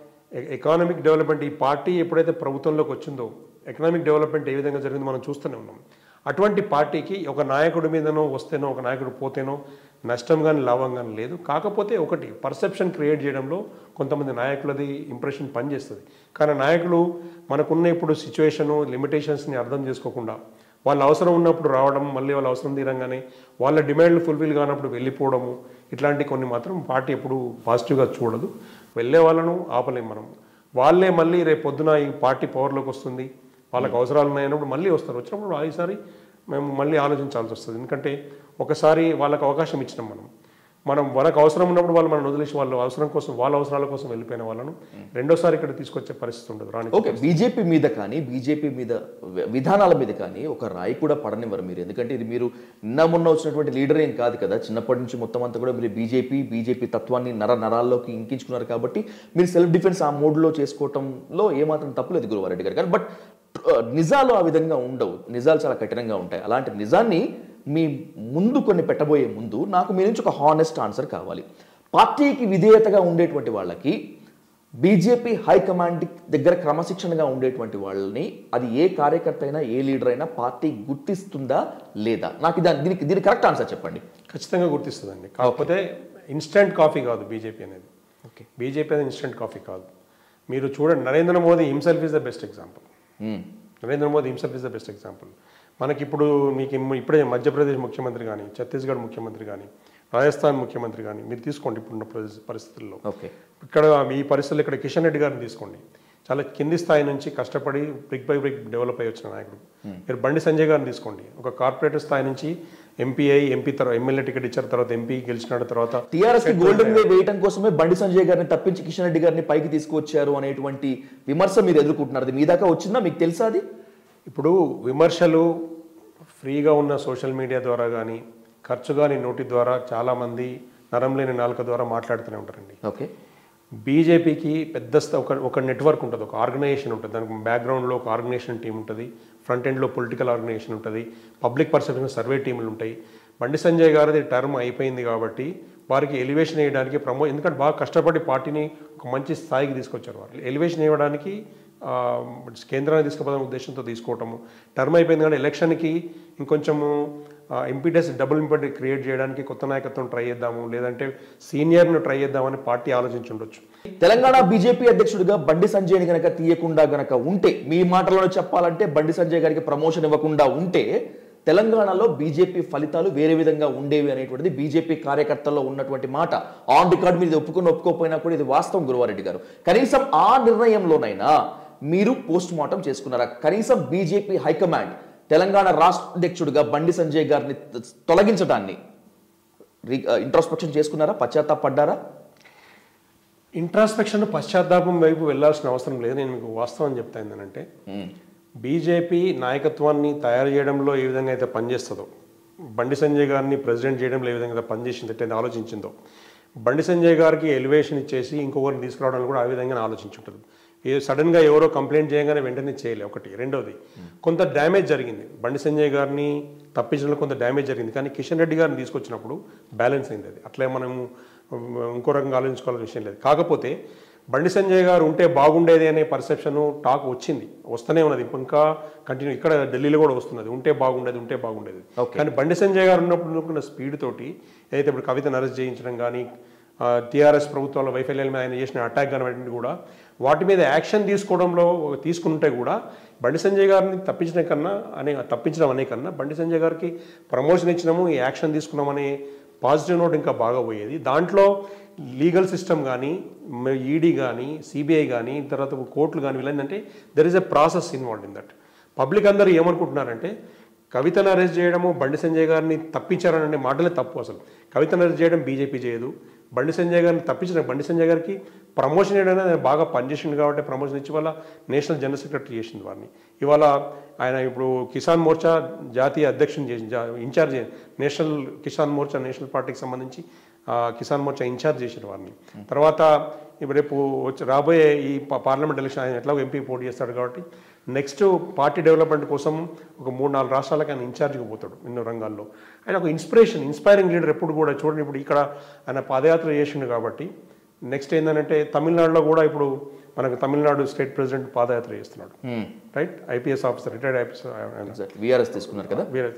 ఎకానమిక్ డెవలప్మెంట్ ఈ పార్టీ ఎప్పుడైతే ప్రభుత్వంలోకి వచ్చిందో ఎకనామిక్ డెవలప్మెంట్ ఏ విధంగా జరిగిందో మనం చూస్తూనే ఉన్నాం అటువంటి పార్టీకి ఒక నాయకుడి మీదనో వస్తేనో ఒక నాయకుడు పోతేనో నష్టం కానీ లాభం కానీ లేదు కాకపోతే ఒకటి పర్సెప్షన్ క్రియేట్ చేయడంలో కొంతమంది నాయకులది ఇంప్రెషన్ పనిచేస్తుంది కానీ నాయకులు మనకున్న ఇప్పుడు సిచ్యువేషను లిమిటేషన్స్ని అర్థం చేసుకోకుండా వాళ్ళ అవసరం ఉన్నప్పుడు రావడం మళ్ళీ వాళ్ళ అవసరం తీరంగానే వాళ్ళ డిమాండ్లు ఫుల్ఫిల్ కానప్పుడు వెళ్ళిపోవడము ఇట్లాంటి కొన్ని మాత్రం పార్టీ ఎప్పుడు పాజిటివ్గా చూడదు వెళ్ళే వాళ్ళను ఆపలేం మనం వాళ్ళే మళ్ళీ రేపు పొద్దున ఈ పార్టీ పవర్లోకి వస్తుంది వాళ్ళకి అవసరాలు ఉన్నాయన్నప్పుడు మళ్ళీ వస్తారు వచ్చినప్పుడు ఈసారి మేము మళ్ళీ ఆలోచించాల్సి వస్తుంది ఎందుకంటే ఒకసారి వాళ్ళకి అవకాశం ఇచ్చినాం మనం మనం మనకు అవసరం ఉన్నప్పుడు వాళ్ళు మనం వదిలేసి వాళ్ళ అవసరం కోసం వాళ్ళ అవసరాల కోసం వెళ్ళిపోయిన వాళ్ళను రెండోసారి ఇక్కడ తీసుకొచ్చే పరిస్థితి ఉండదు రాని ఓకే బీజేపీ మీద కానీ బీజేపీ మీద వి- విధానాల మీద కానీ ఒక రాయి కూడా పడనివ్వరు మీరు ఎందుకంటే ఇది మీరు నిన్న మొన్న వచ్చినటువంటి లీడర్ ఏం కాదు కదా చిన్నప్పటి నుంచి మొత్తం అంతా కూడా మీరు బీజేపీ బీజేపీ తత్వాన్ని నర నరాల్లోకి ఇంకించుకున్నారు కాబట్టి మీరు సెల్ఫ్ డిఫెన్స్ ఆ మోడ్లో చేసుకోవటంలో ఏమాత్రం తప్పులేదు గురువారెడ్డి గారు కానీ బట్ నిజాలు ఆ విధంగా ఉండవు నిజాలు చాలా కఠినంగా ఉంటాయి అలాంటి నిజాన్ని మీ ముందు కొన్ని పెట్టబోయే ముందు నాకు మీ నుంచి ఒక హానెస్ట్ ఆన్సర్ కావాలి పార్టీకి విధేయతగా ఉండేటువంటి వాళ్ళకి బీజేపీ హైకమాండ్ దగ్గర క్రమశిక్షణగా ఉండేటువంటి వాళ్ళని అది ఏ కార్యకర్త అయినా ఏ లీడర్ అయినా పార్టీ గుర్తిస్తుందా లేదా నాకు దాని దీనికి దీనికి కరెక్ట్ ఆన్సర్ చెప్పండి ఖచ్చితంగా గుర్తిస్తుందండి కాకపోతే ఇన్స్టెంట్ కాఫీ కాదు బీజేపీ అనేది ఓకే బీజేపీ అనేది ఇన్స్టెంట్ కాఫీ కాదు మీరు చూడండి Narendra Modi himself is the best example Narendra Modi himself is the best example మనకి ఇప్పుడు మీకు ఇమ్- ఇప్పుడే మధ్యప్రదేశ్ ముఖ్యమంత్రి కానీ ఛత్తీస్గఢ్ ముఖ్యమంత్రి కానీ రాజస్థాన్ ముఖ్యమంత్రి కానీ మీరు తీసుకోండి ఇప్పుడున్న పరిస్థి- పరిస్థితుల్లో ఓకే ఇక్కడ ఈ పరిస్థితుల్లో ఇక్కడ కిషన్ రెడ్డి గారిని తీసుకోండి చాలా కింది స్థాయి నుంచి కష్టపడి బ్రిక్ బై బ్రిక్ డెవలప్ అయ్యి వచ్చిన నాయకుడు మీరు బండి సంజయ్ గారిని తీసుకోండి ఒక కార్పొరేటర్ స్థాయి నుంచి ఎంపీఐ ఎంపీ తర్వాత ఎమ్మెల్యే టికెట్ ఇచ్చారు తర్వాత ఎంపీ గెలిచినాడు తర్వాత టీఆర్ఎస్ కి గోల్డెన్ వే వేయటం కోసమే బండి సంజయ్ గారిని తప్పించి కిషన్ రెడ్డి గారిని పైకి తీసుకువచ్చారు అనేటువంటి విమర్శ మీరు ఎదుర్కొంటున్నారు అది మీ దాకా వచ్చిందా మీకు తెలుసా అది ఇప్పుడు విమర్శలు ఫ్రీగా ఉన్న సోషల్ మీడియా ద్వారా కానీ ఖర్చు కాని నోటి ద్వారా చాలామంది నరం లేని నాలుక ద్వారా మాట్లాడుతూనే ఉంటారండి ఓకే బీజేపీకి పెద్ద స్థ- ఒక ఒక నెట్వర్క్ ఉంటుంది ఒక ఆర్గనైజేషన్ ఉంటుంది దానికి బ్యాక్గ్రౌండ్లో ఒక ఆర్గనైజేషన్ టీం ఉంటుంది ఫ్రంట్ ఎండ్లో పొలిటికల్ ఆర్గనైజేషన్ ఉంటుంది పబ్లిక్ పర్సెప్షన్ సర్వే టీములు ఉంటాయి బండి సంజయ్ గారిది టర్మ్ అయిపోయింది కాబట్టి వారికి ఎలివేషన్ వేయడానికి ప్రమో ఎందుకంటే బాగా కష్టపడి పార్టీని ఒక మంచి స్థాయికి తీసుకొచ్చారు వారు ఎలివేషన్ ఇవ్వడానికి ఆ, కేంద్రాన్ని తీసుకుపోదాం ఉద్దేశంతో తీసుకోవటము టర్మ్ అయిపోయింది కానీ ఎలక్షన్కి ఇంకొంచెము ఇంపీటెస్ డబుల్ ఇంపార్ట్ క్రియేట్ చేయడానికి కొత్త నాయకత్వం ట్రై చేద్దాము లేదంటే సీనియర్ను ట్రై చేద్దామని పార్టీ ఆలోచించి ఉండొచ్చు తెలంగాణ బీజేపీ అధ్యక్షుడిగా బండి సంజయ్ని గనక తీయకుండా గనక ఉంటే మీ మాటలలో చెప్పాలంటే బండి సంజయ్ గారికి ప్రమోషన్ ఇవ్వకుండా ఉంటే తెలంగాణలో బీజేపీ ఫలితాలు వేరే విధంగా ఉండేవి అనేటువంటిది బీజేపీ కార్యకర్తల్లో ఉన్నటువంటి మాట ఆన్ రికార్డ్ మీద ఒప్పుకుని ఒప్పుకోకపోయినా కూడా ఇది వాస్తవం గురువారెడ్డి గారు కనీసం ఆ నిర్ణయంలోనైనా మీరు పోస్ట్ మార్టం చేసుకున్నారా కనీసం బీజేపీ హైకమాండ్ తెలంగాణ రాష్ట్ర అధ్యక్షుడిగా బండి సంజయ్ గారిని తొలగించడాన్ని ఇంట్రోస్పెక్షన్ చేసుకున్నారా పశ్చాత్తాపడ్డారా ఇంట్రాస్పెక్షన్ పశ్చాత్తాపం వైపు వెళ్ళాల్సిన అవసరం లేదు నేను మీకు వాస్తవం చెప్తా ఏంటంటే బీజేపీ నాయకత్వాన్ని తయారు చేయడంలో ఏ విధంగా అయితే పనిచేస్తుందో బండి సంజయ్ గారిని ప్రెసిడెంట్ చేయడంలో ఏ విధంగా అయితే పనిచేసిందో అంటే ఆలోచించిందో బండి సంజయ్ గారికి ఎలివేషన్ ఇచ్చేసి ఇంకొకరిని తీసుకురావడానికి కూడా ఆ విధంగా ఆలోచించుంటుంది ఏ సడన్గా ఎవరో కంప్లైంట్ చేయగానే వెంటనే చేయలే ఒకటి రెండోది కొంత డ్యామేజ్ జరిగింది బండి సంజయ్ గారిని తప్పించడంలో కొంత డ్యామేజ్ జరిగింది కానీ కిషన్ రెడ్డి గారిని తీసుకొచ్చినప్పుడు బ్యాలెన్స్ అయింది అది అట్లే మనము ఇంకో రకంగా ఆలోచించుకోవాల్సిన విషయం లేదు కాకపోతే బండి సంజయ్ గారు ఉంటే బాగుండేది అనే పర్సెప్షన్ టాక్ వచ్చింది వస్తూనే ఉన్నది ఇప్పుడు ఇంకా కంటిన్యూ ఇక్కడ ఢిల్లీలో కూడా వస్తున్నది ఉంటే బాగుండేది ఉంటే బాగుండేది Okay. కానీ బండి సంజయ్ గారు ఉన్నప్పుడు ఉన్నప్పుడు స్పీడ్ తోటి ఏదైతే ఇప్పుడు కవితను అరెస్ట్ చేయించడం కానీ టీఆర్ఎస్ ప్రభుత్వాల వైఫల్యాల మీద ఆయన చేసిన అటాక్ కానీ వాటిని కూడా వాటి మీద యాక్షన్ తీసుకోవడంలో తీసుకుంటే కూడా బండి సంజయ్ గారిని తప్పించడం కన్నా అనే తప్పించడం అనే కన్నా బండి సంజయ్ గారికి ప్రమోషన్ ఇచ్చినాము ఈ యాక్షన్ తీసుకున్నామనే పాజిటివ్ నోట్ ఇంకా బాగా పోయేది దాంట్లో లీగల్ సిస్టమ్ కానీ ఈడీ కానీ సిబిఐ కానీ తర్వాత కోర్టులు కానీ వీళ్ళంటే there is a process involve in that public అందరూ ఏమనుకుంటున్నారంటే కవితను అరెస్ట్ చేయడము బండి సంజయ్ గారిని తప్పించారనే మాటలే తప్పు అసలు కవితను అరెస్ట్ చేయడం బీజేపీ చేయదు బండి సంజయ్ గారిని తప్పించడం బండి సంజయ్ గారికి ప్రమోషన్ చేయడం ఆయన బాగా పనిచేసింది కాబట్టి ప్రమోషన్ ఇచ్చి వాళ్ళ నేషనల్ జనరల్ సెక్రటరీ చేసింది వారిని ఇవాళ ఆయన ఇప్పుడు కిసాన్ మోర్చా జాతీయ అధ్యక్షుని చేసి జా- incharge national Kisan Morcha national పార్టీకి సంబంధించి ఆ, కిసాన్ మోర్చా ఇన్ఛార్జ్ చేసిన వారిని తర్వాత ఇప్పుడు రేపు వచ్చి రాబోయే ఈ పా- పార్లమెంట్ ఎలక్షన్ ఆయన ఎట్లాగో ఎంపీ పోటీ చేస్తాడు కాబట్టి నెక్స్ట్ పార్టీ డెవలప్మెంట్ కోసం ఒక మూడు నాలుగు రాష్ట్రాలకు ఆయన ఇన్ఛార్జ్గా పోతాడు ఎన్నో రంగాల్లో ఆయన ఒక ఇన్స్పిరేషన్ ఇన్స్పైరింగ్ లీడర్ ఎప్పుడు కూడా చూడండి ఇప్పుడు ఇక్కడ ఆయన పాదయాత్ర చేసిండు కాబట్టి నెక్స్ట్ ఏంటంటే తమిళనాడులో కూడా ఇప్పుడు మనకు తమిళనాడు స్టేట్ ప్రెసిడెంట్ పాదయాత్ర చేస్తున్నాడు right IPS officer retired IPS ఆయన విఆర్ఎస్ తీసుకున్నారు కదా వేరే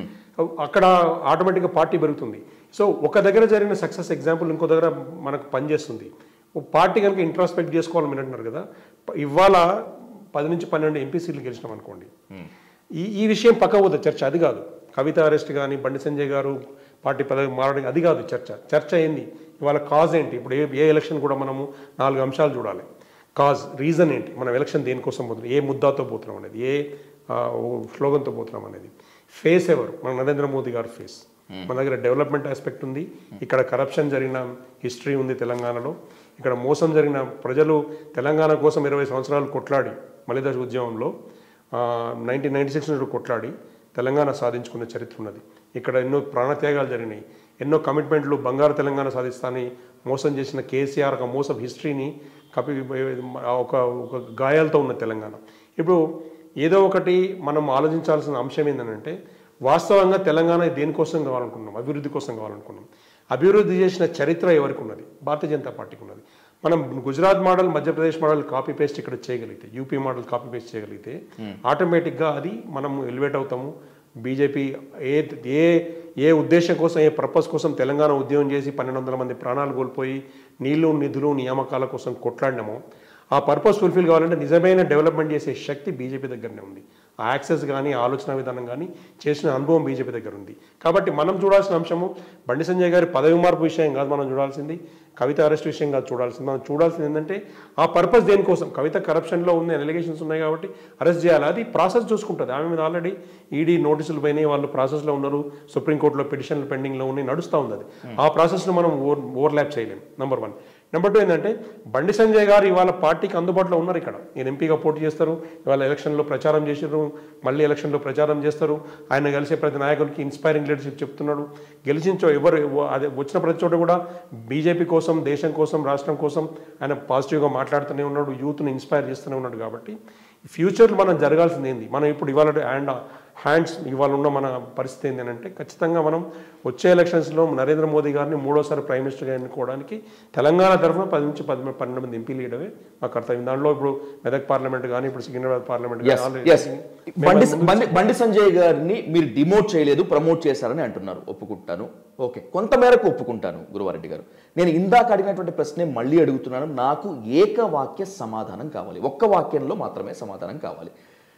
అక్కడ ఆటోమేటిక్గా పార్టీ పెరుగుతుంది సో ఒక దగ్గర జరిగిన సక్సెస్ ఎగ్జాంపుల్ ఇంకో దగ్గర మనకు పనిచేస్తుంది ఓ పార్టీ కనుక ఇంట్రాస్పెక్ట్ చేసుకోవాలని మీరు అంటున్నారు కదా ప- ఇవాళ పది నుంచి పన్నెండు ఎంపీ సీట్లు గెలిచినాం అనుకోండి ఈ ఈ విషయం పక్క పోతుంది చర్చ అది కాదు కవిత అరెస్ట్ కానీ బండి సంజయ్ గారు పార్టీ పదవి మారడం అది కాదు చర్చ చర్చ ఏంది ఇవాళ కాజ్ ఏంటి ఇప్పుడు ఏ ఏ ఎలక్షన్ కూడా మనము నాలుగు అంశాలు చూడాలి కాజ్ రీజన్ ఏంటి మనం ఎలక్షన్ దేనికోసం పోతున్నాం ఏ ముద్దాతో పోతున్నాం అనేది ఏ ఆ, ఓ స్లోగన్తో పోతున్నాం అనేది ఫేస్ ఎవరు మన నరేంద్ర మోదీ గారు ఫేస్ మన దగ్గర డెవలప్మెంట్ ఆస్పెక్ట్ ఉంది ఇక్కడ కరప్షన్ జరిగిన హిస్టరీ ఉంది తెలంగాణలో ఇక్కడ మోసం జరిగిన ప్రజలు తెలంగాణ కోసం ఇరవై సంవత్సరాలు కొట్లాడి మలిదశ ఉద్యమంలో నైన్టీన్ నైన్టీ సిక్స్ నుండి కొట్లాడి తెలంగాణ సాధించుకున్న చరిత్ర ఉన్నది ఇక్కడ ఎన్నో ప్రాణత్యాగాలు జరిగినాయి ఎన్నో కమిట్మెంట్లు బంగారు తెలంగాణ సాధిస్తానని మోసం చేసిన కేసీఆర్ ఒక మోసం హిస్టరీని కపి ఒక ఒక గాయాలతో ఉన్న తెలంగాణ ఇప్పుడు ఏదో ఒకటి మనం ఆలోచించాల్సిన అంశం ఏంటంటే వాస్తవంగా తెలంగాణ దేనికోసం కావాలనుకున్నాం అభివృద్ధి కోసం కావాలనుకున్నాం అభివృద్ధి చేసిన చరిత్ర ఎవరికి ఉన్నది భారతీయ జనతా పార్టీకి ఉన్నది మనం Gujarat model Madhya Pradesh model copy paste ఇక్కడ చేయగలిగితే యూపీ మోడల్ కాపీ పేస్ట్ చేయగలిగితే ఆటోమేటిక్గా అది మనం ఎలివేట్ అవుతాము బీజేపీ ఏ ఏ ఏ ఉద్దేశం కోసం ఏ పర్పస్ కోసం తెలంగాణ ఉద్యమం చేసి పన్నెండు వందల మంది ప్రాణాలు కోల్పోయి నీళ్లు నిధులు నియామకాల కోసం కొట్లాడినామో ఆ పర్పస్ ఫుల్ఫిల్ కావాలంటే నిజమైన డెవలప్మెంట్ చేసే శక్తి బీజేపీ దగ్గరనే ఉంది ఆ యాక్సెస్ కానీ ఆలోచన విధానం కానీ చేసిన అనుభవం బీజేపీ దగ్గర ఉంది కాబట్టి మనం చూడాల్సిన అంశము బండి సంజయ్ గారి పదవి మార్పు విషయం కాదు మనం చూడాల్సింది కవిత అరెస్ట్ విషయం కాదు చూడాల్సింది మనం చూడాల్సింది ఏంటంటే ఆ పర్పస్ దేనికోసం కవిత కరప్షన్లో ఉంది ఎలిగేషన్స్ ఉన్నాయి కాబట్టి అరెస్ట్ చేయాలి అది ప్రాసెస్ చూసుకుంటుంది ఆమె మీద ఆల్రెడీ ఈడీ నోటీసులు పోయినాయి వాళ్ళు ప్రాసెస్లో ఉన్నారు సుప్రీంకోర్టులో పిటిషన్లు పెండింగ్లో ఉన్నాయి నడుస్తూ ఉంది అది ఆ ప్రాసెస్ను మనం ఓవర్ ఓవర్లాప్ చేయలేం నెంబర్ వన్ నెంబర్ టూ ఏంటంటే బండి సంజయ్ గారు ఇవాళ పార్టీకి అందుబాటులో ఉన్నారు ఇక్కడ నేను ఎంపీగా పోటీ చేస్తారు ఇవాళ ఎలక్షన్లో ప్రచారం చేసారు మళ్ళీ ఎలక్షన్లో ప్రచారం చేస్తారు ఆయన కలిసే ప్రతి నాయకులకి ఇన్స్పైరింగ్ లీడర్షిప్ చెప్తున్నాడు గెలిచించో ఎవరు అదే వచ్చిన ప్రతి చోట కూడా బీజేపీ కోసం దేశం కోసం రాష్ట్రం కోసం ఆయన పాజిటివ్గా మాట్లాడుతూనే ఉన్నాడు యూత్ని ఇన్స్పైర్ చేస్తూనే ఉన్నాడు కాబట్టి ఫ్యూచర్లో మనం జరగాల్సింది ఏంది మనం ఇప్పుడు ఇవాళ హ్యాండ్ హ్యాండ్స్ ఇవాళ ఉన్న మన పరిస్థితి ఏంటంటే ఖచ్చితంగా మనం వచ్చే ఎలక్షన్స్లో నరేంద్ర మోదీ గారిని మూడోసారి ప్రైమ్ మినిస్టర్గా ఎన్నుకోవడానికి తెలంగాణ తరఫున పది నుంచి పది పన్నెండు మంది ఎంపీలు ఇవ్వడమే మా కర్తవ్యం దాంట్లో ఇప్పుడు మెదక్ పార్లమెంట్ కానీ ఇప్పుడు సికింద్రాబాద్ పార్లమెంట్ Yes, yes. బండి బండి బండి సంజయ్ గారిని మీరు డిమోట్ చేయలేదు ప్రమోట్ చేశారని అంటున్నారు ఒప్పుకుంటాను ఓకే కొంతమేరకు ఒప్పుకుంటాను గురువారెడ్డి గారు నేను ఇందాక అడిగినటువంటి ప్రశ్నే మళ్ళీ అడుగుతున్నాను నాకు ఏకవాక్య సమాధానం కావాలి ఒక్క వాక్యంలో మాత్రమే సమాధానం కావాలి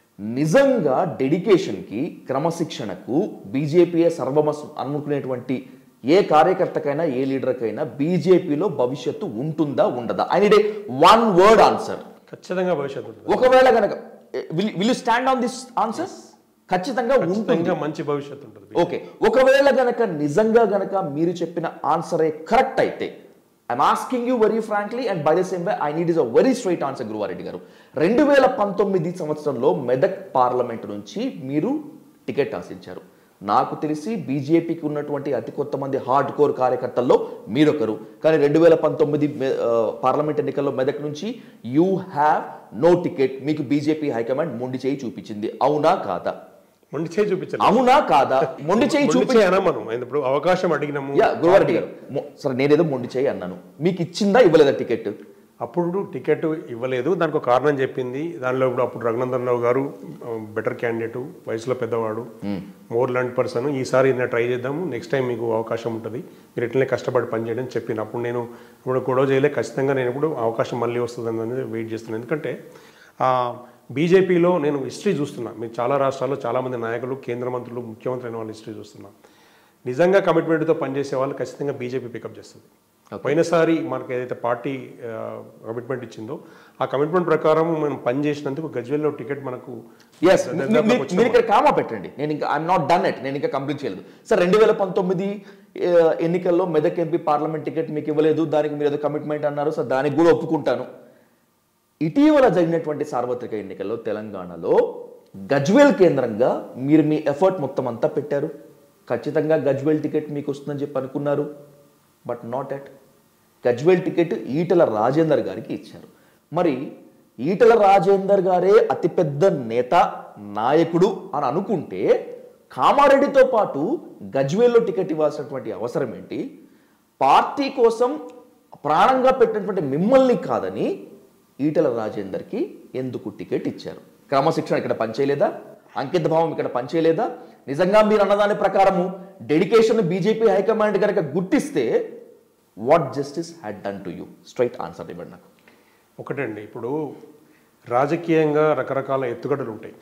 నిజంగా డెడికేషన్కి క్రమశిక్షణకు బీజేపీయే సర్వమస్ అనుకునేటువంటి ఏ కార్యకర్తకైనా ఏ లీడర్కైనా బీజేపీలో భవిష్యత్తు ఉంటుందా ఉండదా I need a one word answer ఖచ్చితంగా భవిష్యత్తు ఉంటుంది ఒకవేళ గనక will you stand on this answer ఖచ్చితంగా ఉంటుంది ఖచ్చితంగా మంచి భవిష్యత్తు ఉంటుంది ఓకే ఒకవేళ గనక నిజంగా గనక మీరు చెప్పిన ఆన్సరే కరెక్ట్ అయితే I'm asking you very frankly and by the same way I need is a very straight answer Guruva Reddy garu రెండు వేల పంతొమ్మిది సంవత్సరంలో మెదక్ పార్లమెంట్ నుంచి మీరు టికెట్ ఆశించారు నాకు తెలిసి బీజేపీకి ఉన్నటువంటి అతి కొత్త మంది హార్డ్ కోర్ కార్యకర్తల్లో మీరొకరు కానీ రెండు వేల పంతొమ్మిది మె- ఆ, పార్లమెంట్ ఎన్నికల్లో మెదక్ నుంచి యూ హ్యావ్ నో టికెట్ మీకు బీజేపీ హైకమాండ్ మొండి చేయి చూపించింది అవునా కాదా మొండి చేయి చూపించాలి అవునా కాదా మొండి చేయి మొండి చూపి చేయి అనం మనం ఆయన ఇప్పుడు అవకాశం అడిగినాము యా గురువారెడ్డి గారు మొ- సరే నేనేదో మొండి చేయి అన్నాను మీకు ఇచ్చిందా ఇవ్వలేదా టికెట్ అప్పుడు టికెట్ ఇవ్వలేదు దానికి ఒక కారణం చెప్పింది దానిలో ఇప్పుడు అప్పుడు రఘునందన్ రావు గారు బెటర్ క్యాండిడేట్ వయసులో పెద్దవాడు మోర్ ల్యాండ్ పర్సన్ ఈసారి నేను ట్రై చేద్దాము నెక్స్ట్ టైం మీకు అవకాశం ఉంటుంది మీరు ఇట్లనే కష్టపడి పనిచేయడం చెప్పిన అప్పుడు నేను ఇప్పుడు గొడవ చేయలే ఖచ్చితంగా నేను ఇప్పుడు అవకాశం మళ్ళీ వస్తుంది అనేది వెయిట్ చేస్తున్నాను ఎందుకంటే ఆ, బీజేపీలో నేను హిస్టరీ చూస్తున్నా మీరు చాలా రాష్ట్రాల్లో చాలామంది నాయకులు కేంద్ర మంత్రులు ముఖ్యమంత్రి అయిన వాళ్ళ హిస్టరీ చూస్తున్నా నిజంగా కమిట్మెంట్తో పనిచేసే వాళ్ళు ఖచ్చితంగా బీజేపీ పికప్ చేస్తుంది పోయినసారి మనకు ఏదైతే పార్టీ కమిట్మెంట్ ఇచ్చిందో ఆ కమిట్మెంట్ ప్రకారం మనం పని చేసినందుకు గజ్వేల్లో టికెట్ మనకు ఎస్ మీరు ఇక్కడ కామా పెట్టండి నేను ఇంకా ఐఎమ్ నాట్ డన్ ఎట్ నేను ఇంకా కంప్లీట్ చేయలేదు సార్ రెండు వేల పంతొమ్మిది ఎన్నికల్లో మెదక్ ఎంపీ పార్లమెంట్ టికెట్ మీకు ఇవ్వలేదు దానికి మీరు ఏదో కమిట్మెంట్ అన్నారు సార్ దానికి కూడా ఒప్పుకుంటాను ఇటీవల జరిగినటువంటి సార్వత్రిక ఎన్నికల్లో తెలంగాణలో గజ్వేల్ కేంద్రంగా మీరు మీ ఎఫర్ట్ మొత్తం అంతా పెట్టారు ఖచ్చితంగా గజ్వేల్ టికెట్ మీకు వస్తుందని చెప్పి అనుకున్నారు but not at Gajwel ticket Etela Rajender గారికి ఇచ్చారు మరి ఈటల రాజేందర్ గారే అతిపెద్ద నేత నాయకుడు అని అనుకుంటే కామారెడ్డితో పాటు గజ్వేల్లో టికెట్ ఇవ్వాల్సినటువంటి అవసరం ఏంటి పార్టీ కోసం ప్రాణంగా పెట్టినటువంటి మిమ్మల్ని కాదని ఈటల రాజేందర్కి ఎందుకు టికెట్ ఇచ్చారు క్రమశిక్షణ ఇక్కడ పనిచేయలేదా అంకిత భావం ఇక్కడ పనిచేయలేదా నిజంగా మీరు అన్నదాని ప్రకారము డెడికేషన్ బీజేపీ హైకమాండ్ కనుక గుర్తిస్తే what justice had done to you straight answer ఇవ్వండి నాకు ఒకటండి ఇప్పుడు రాజకీయంగా రకరకాల ఎత్తుగడలు ఉంటాయి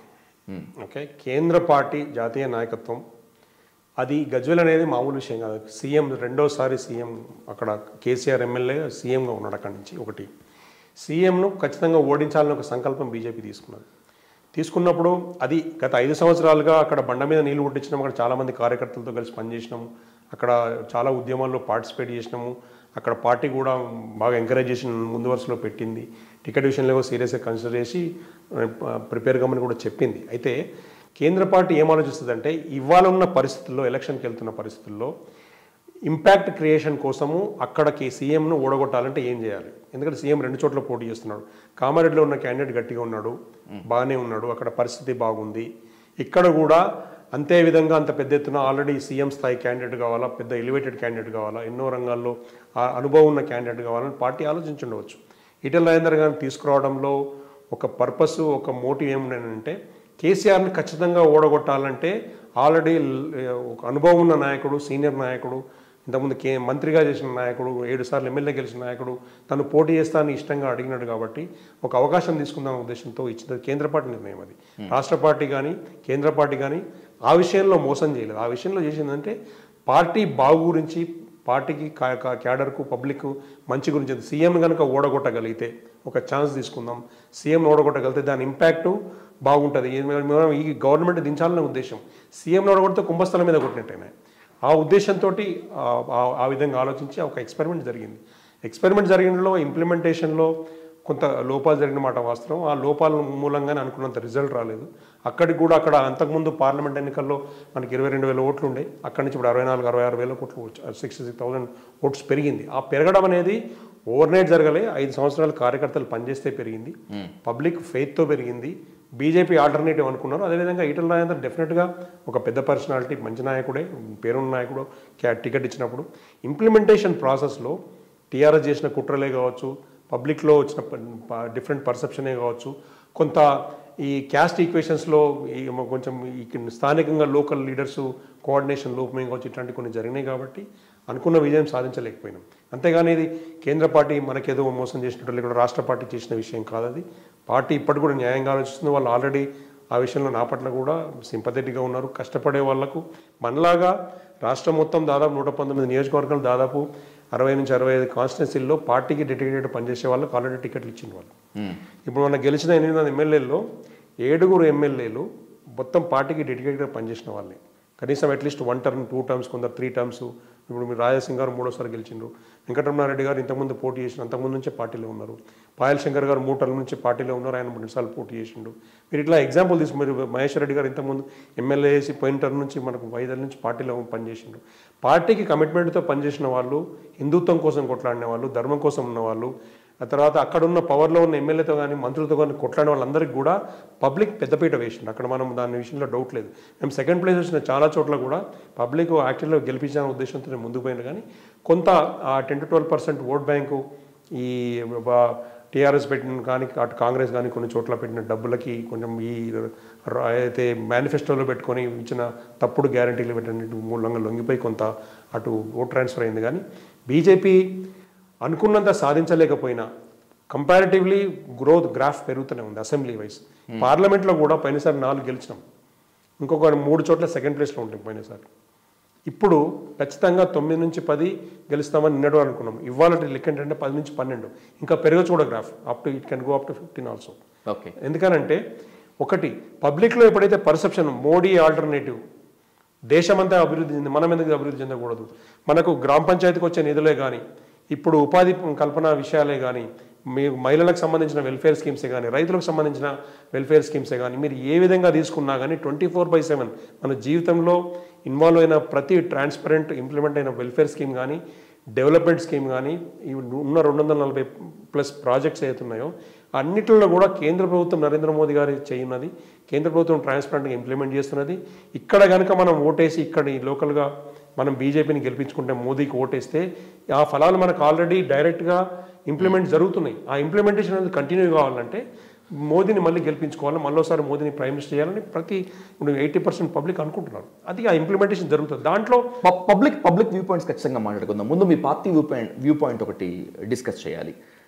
ఓకే కేంద్ర పార్టీ జాతీయ నాయకత్వం అది గజ్వెల్ అనేది మామూలు విషయం కాదు సీఎం రెండోసారి సీఎం అక్కడ కేసీఆర్ ఎమ్మెల్యే సీఎంగా ఉన్నాడు అక్కడి నుంచి ఒకటి సీఎంను ఖచ్చితంగా ఓడించాలని ఒక సంకల్పం బీజేపీ తీసుకున్నది తీసుకున్నప్పుడు అది గత ఐదు సంవత్సరాలుగా అక్కడ బండ మీద నీళ్లు కొట్టించినాము అక్కడ చాలామంది కార్యకర్తలతో కలిసి పనిచేసినాము అక్కడ చాలా ఉద్యమాల్లో పార్టిసిపేట్ చేసినాము అక్కడ పార్టీ కూడా బాగా ఎంకరేజ్ చేసి ముందు వరుసలో పెట్టింది టికెట్ విషయంలో సీరియస్గా కన్సిడర్ చేసి ప్రిపేర్ కమ్మని కూడా చెప్పింది అయితే కేంద్ర పార్టీ ఏం ఆలోచిస్తుందంటే ఇవాళ ఉన్న పరిస్థితుల్లో ఎలక్షన్కి వెళ్తున్న పరిస్థితుల్లో ఇంపాక్ట్ క్రియేషన్ కోసము అక్కడికి సీఎంను ఓడగొట్టాలంటే ఏం చేయాలి ఎందుకంటే సీఎం రెండు చోట్ల పోటీ చేస్తున్నాడు కామారెడ్డిలో ఉన్న క్యాండిడేట్ గట్టిగా ఉన్నాడు బాగానే ఉన్నాడు అక్కడ పరిస్థితి బాగుంది ఇక్కడ కూడా అంతే విధంగా అంత పెద్ద ఎత్తున ఆల్రెడీ సీఎం స్థాయి క్యాండిడేట్ కావాలా పెద్ద ఎలివేటెడ్ క్యాండిడేట్ కావాలా ఎన్నో రంగాల్లో ఆ అనుభవం ఉన్న క్యాండిడేట్ కావాలని పార్టీ ఆలోచించుండవచ్చు ఈటెల రాజేందర్ గారిని తీసుకురావడంలో ఒక పర్పస్ ఒక మోటివ్ ఏముండేనంటే కేసీఆర్ని ఖచ్చితంగా ఓడగొట్టాలంటే ఆల్రెడీ ఒక అనుభవం ఉన్న నాయకుడు సీనియర్ నాయకుడు ఇంతకుముందు కే మంత్రిగా చేసిన నాయకుడు ఏడు సార్లు ఎమ్మెల్యే గెలిచిన నాయకుడు తను పోటీ చేస్తానని ఇష్టంగా అడిగినాడు కాబట్టి ఒక అవకాశం తీసుకుందాం ఉద్దేశంతో ఇచ్చిన కేంద్ర పార్టీ నిర్ణయం అది రాష్ట్ర పార్టీ కానీ కేంద్ర పార్టీ కానీ ఆ విషయంలో మోసం చేయలేదు ఆ విషయంలో చేసిందంటే పార్టీ బాగు గురించి పార్టీకి కా- కా- క్యాడర్కు పబ్లిక్ మంచి గురించి సీఎం కనుక ఓడగొట్టగలిగితే ఒక ఛాన్స్ తీసుకుందాం సీఎం ఓడగొట్టగలిగితే దాని ఇంపాక్ట్ బాగుంటుంది ఇది మనం ఈ గవర్నమెంట్ దించాలనే ఉద్దేశం సీఎం ఓడగొడితే కుంభస్థలం మీద కొట్టినట్టేనే ఆ ఉద్దేశంతో ఆ విధంగా ఆలోచించి ఒక ఎక్స్పెరిమెంట్ జరిగింది ఎక్స్పెరిమెంట్ జరిగినలో ఇంప్లిమెంటేషన్లో కొంత లోపాలు జరిగిన మాట వాస్తవం ఆ లోపాల మూలంగానే అనుకున్నంత రిజల్ట్ రాలేదు అక్కడికి కూడా అక్కడ అంతకుముందు పార్లమెంట్ ఎన్నికల్లో మనకి ఇరవై రెండు వేల ఓట్లు ఉండే అక్కడి నుంచి ఇప్పుడు అరవై నాలుగు అరవై ఆరు వేల కోట్లు సిక్స్టీ సిక్స్ థౌసండ్ ఓట్స్ పెరిగింది ఆ పెరగడం అనేది ఓవర్ నైట్ జరగలే ఐదు సంవత్సరాలు కార్యకర్తలు పనిచేస్తే పెరిగింది పబ్లిక్ ఫెయిత్తో పెరిగింది బీజేపీ ఆల్టర్నేటివ్ అనుకున్నారు అదేవిధంగా ఈటల రాజేందర్ డెఫినెట్గా ఒక పెద్ద పర్సనాలిటీ మంచి నాయకుడే పేరున్న నాయకుడు క్యా- టికెట్ ఇచ్చినప్పుడు ఇంప్లిమెంటేషన్ ప్రాసెస్లో టీఆర్ఎస్ చేసిన కుట్రలే కావచ్చు పబ్లిక్లో వచ్చిన డిఫరెంట్ పర్సెప్షనే కావచ్చు కొంత ఈ క్యాస్ట్ ఈక్వేషన్స్లో ఈ మ- కొంచెం ఈ స్థానికంగా లోకల్ లీడర్స్ కోఆర్డినేషన్ లోపమే కావచ్చు ఇట్లాంటి కొన్ని జరిగినాయి కాబట్టి అనుకున్న విజయం సాధించలేకపోయినాం అంతేగాని ఇది కేంద్ర పార్టీ మనకేదో మోసం చేసినట్టు లేకుండా రాష్ట్ర పార్టీ చేసిన విషయం కాదు అది పార్టీ ఇప్పటికి కూడా న్యాయంగా ఆలోచిస్తుంది వాళ్ళు ఆల్రెడీ ఆ విషయంలో నా పట్ల కూడా సింపథెటిక్గా ఉన్నారు కష్టపడే వాళ్లకు మనలాగా రాష్ట్రం మొత్తం దాదాపు నూట పంతొమ్మిది నియోజకవర్గాలు దాదాపు అరవై నుంచి అరవై ఐదు కాన్స్టిట్యున్సీల్లో పార్టీకి డెడికేటెడ్ పనిచేసే వాళ్ళకి ఆల్రెడీ టికెట్లు ఇచ్చిన వాళ్ళు ఇప్పుడు మన గెలిచిన ఎనిమిది మంది ఎమ్మెల్యేల్లో ఏడుగురు ఎమ్మెల్యేలు మొత్తం పార్టీకి డెడికేటెడ్గా పనిచేసిన వాళ్ళే కనీసం at least one term two terms కొందరు త్రీ టర్మ్స్ ఇప్పుడు మీరు రాజాసింగ్ గారు మూడోసారి గెలిచిండ్రు వెంకటరమణారెడ్డి గారు ఇంతకుముందు పోటీ చేసిన అంతకుముందు నుంచే పార్టీలో ఉన్నారు పాయల్ శంకర్ గారు మూడు టర్మ్ నుంచి పార్టీలో ఉన్నారు ఆయన రెండు సార్లు పోటీ చేసిండు మీరు ఇట్లా ఎగ్జాంపుల్ తీసుకు మీరు మహేశ్వర్ రెడ్డి గారు ఇంతకుముందు ఎమ్మెల్యే చేసి పోయిన టర్మ్ నుంచి మనకు ఐదేళ్ళ నుంచి పార్టీలో పనిచేసిండు పార్టీకి కమిట్మెంట్తో పనిచేసిన వాళ్ళు హిందుత్వం కోసం కొట్లాడిన వాళ్ళు ధర్మం కోసం ఉన్న వాళ్ళు ఆ తర్వాత అక్కడ ఉన్న పవర్లో ఉన్న ఎమ్మెల్యేతో కానీ మంత్రులతో కానీ కొట్లాడిన వాళ్ళందరికీ కూడా పబ్లిక్ పెద్దపీట వేసింది అక్కడ మనం దాని విషయంలో డౌట్ లేదు మేము సెకండ్ ప్లేస్ వచ్చిన చాలా చోట్ల కూడా పబ్లిక్ యాక్చువల్గా గెలిపించాలనే ఉద్దేశంతో నేను ముందుకు పోయినా కానీ కొంత ఆ ten to twelve percent vote bank ఈ టీఆర్ఎస్ పెట్టిన కానీ అటు కాంగ్రెస్ కానీ కొన్ని చోట్ల పెట్టిన డబ్బులకి కొంచెం ఈ ర- అయితే మేనిఫెస్టోలో పెట్టుకొని ఇచ్చిన తప్పుడు గ్యారంటీలు పెట్టిన మూలంగా లొంగిపోయి కొంత అటు ఓట్ ట్రాన్స్ఫర్ అయింది కానీ బీజేపీ అనుకున్నంత సాధించలేకపోయినా కంపారిటివ్లీ గ్రోత్ గ్రాఫ్ పెరుగుతూనే ఉంది అసెంబ్లీ వైజ్ పార్లమెంట్లో కూడా పోయినసారి నాలుగు గెలిచినాం ఇంకొక మూడు చోట్ల సెకండ్ ప్లేస్లో ఉంటాం పోయినసారి ఇప్పుడు ఖచ్చితంగా తొమ్మిది నుంచి పది గెలుస్తామని నిన్నడు అనుకున్నాం ఇవాళ లెక్క ఏంటంటే పది నుంచి పన్నెండు ఇంకా పెరగచ్చు కూడా graph up to it can go up to fifteen also okay ఎందుకనంటే ఒకటి పబ్లిక్లో ఎప్పుడైతే పర్సెప్షన్ మోడీ ఆల్టర్నేటివ్ దేశమంతా అభివృద్ధి చెంది మనం ఎందుకు అభివృద్ధి చెందకూడదు మనకు గ్రామ పంచాయతీకి వచ్చే నిధులే కానీ ఇప్పుడు ఉపాధి కల్పన విషయాలే కానీ మీ మహిళలకు సంబంధించిన వెల్ఫేర్ స్కీమ్సే కానీ రైతులకు సంబంధించిన వెల్ఫేర్ స్కీమ్సే కానీ మీరు ఏ విధంగా తీసుకున్నా కానీ ట్వంటీ ఫోర్ బై సెవెన్ మన జీవితంలో ఇన్వాల్వ్ అయిన ప్రతి ట్రాన్స్పరెంట్ ఇంప్లిమెంట్ అయిన వెల్ఫేర్ స్కీమ్ కానీ డెవలప్మెంట్ స్కీమ్ కానీ ఈ ఉన్న రెండు వందల నలభై ప్లస్ ప్రాజెక్ట్స్ ఏతున్నాయో అన్నిటిలో కూడా కేంద్ర ప్రభుత్వం నరేంద్ర మోదీ గారు ചെയ്യുన్నది కేంద్ర ప్రభుత్వం ట్రాన్స్పరెంట్గా ఇంప్లిమెంట్ చేస్తున్నది ఇక్కడ కనుక మనం ఓటేసి ఇక్కడ ఈ లోకల్గా మనం బీజేపీని గెలిపించుకుంటే మోదీకి ఓటేస్తే ఆ ఫలాలు మనకు ఆల్రెడీ డైరెక్ట్గా ఇంప్లిమెంట్ జరుగుతున్నాయి ఆ ఇంప్లిమెంటేషన్ అనేది కంటిన్యూ కావాలంటే మోదీని మళ్ళీ గెలిపించుకోవాలి మళ్ళీసారి మోదీని ప్రైమ్ మినిస్టర్ చేయాలని ప్రతి ఎయిటీ పర్సెంట్ పబ్లిక్ అనుకుంటున్నారు అది ఆ ఇంప్లిమెంటేషన్ జరుగుతుంది దాంట్లో పబ్లిక్ పబ్లిక్ వ్యూ పాయింట్స్ ఖచ్చితంగా మాట్లాడుకుందాం ముందు మీ party view point view point ఒకటి డిస్కస్ చేయాలి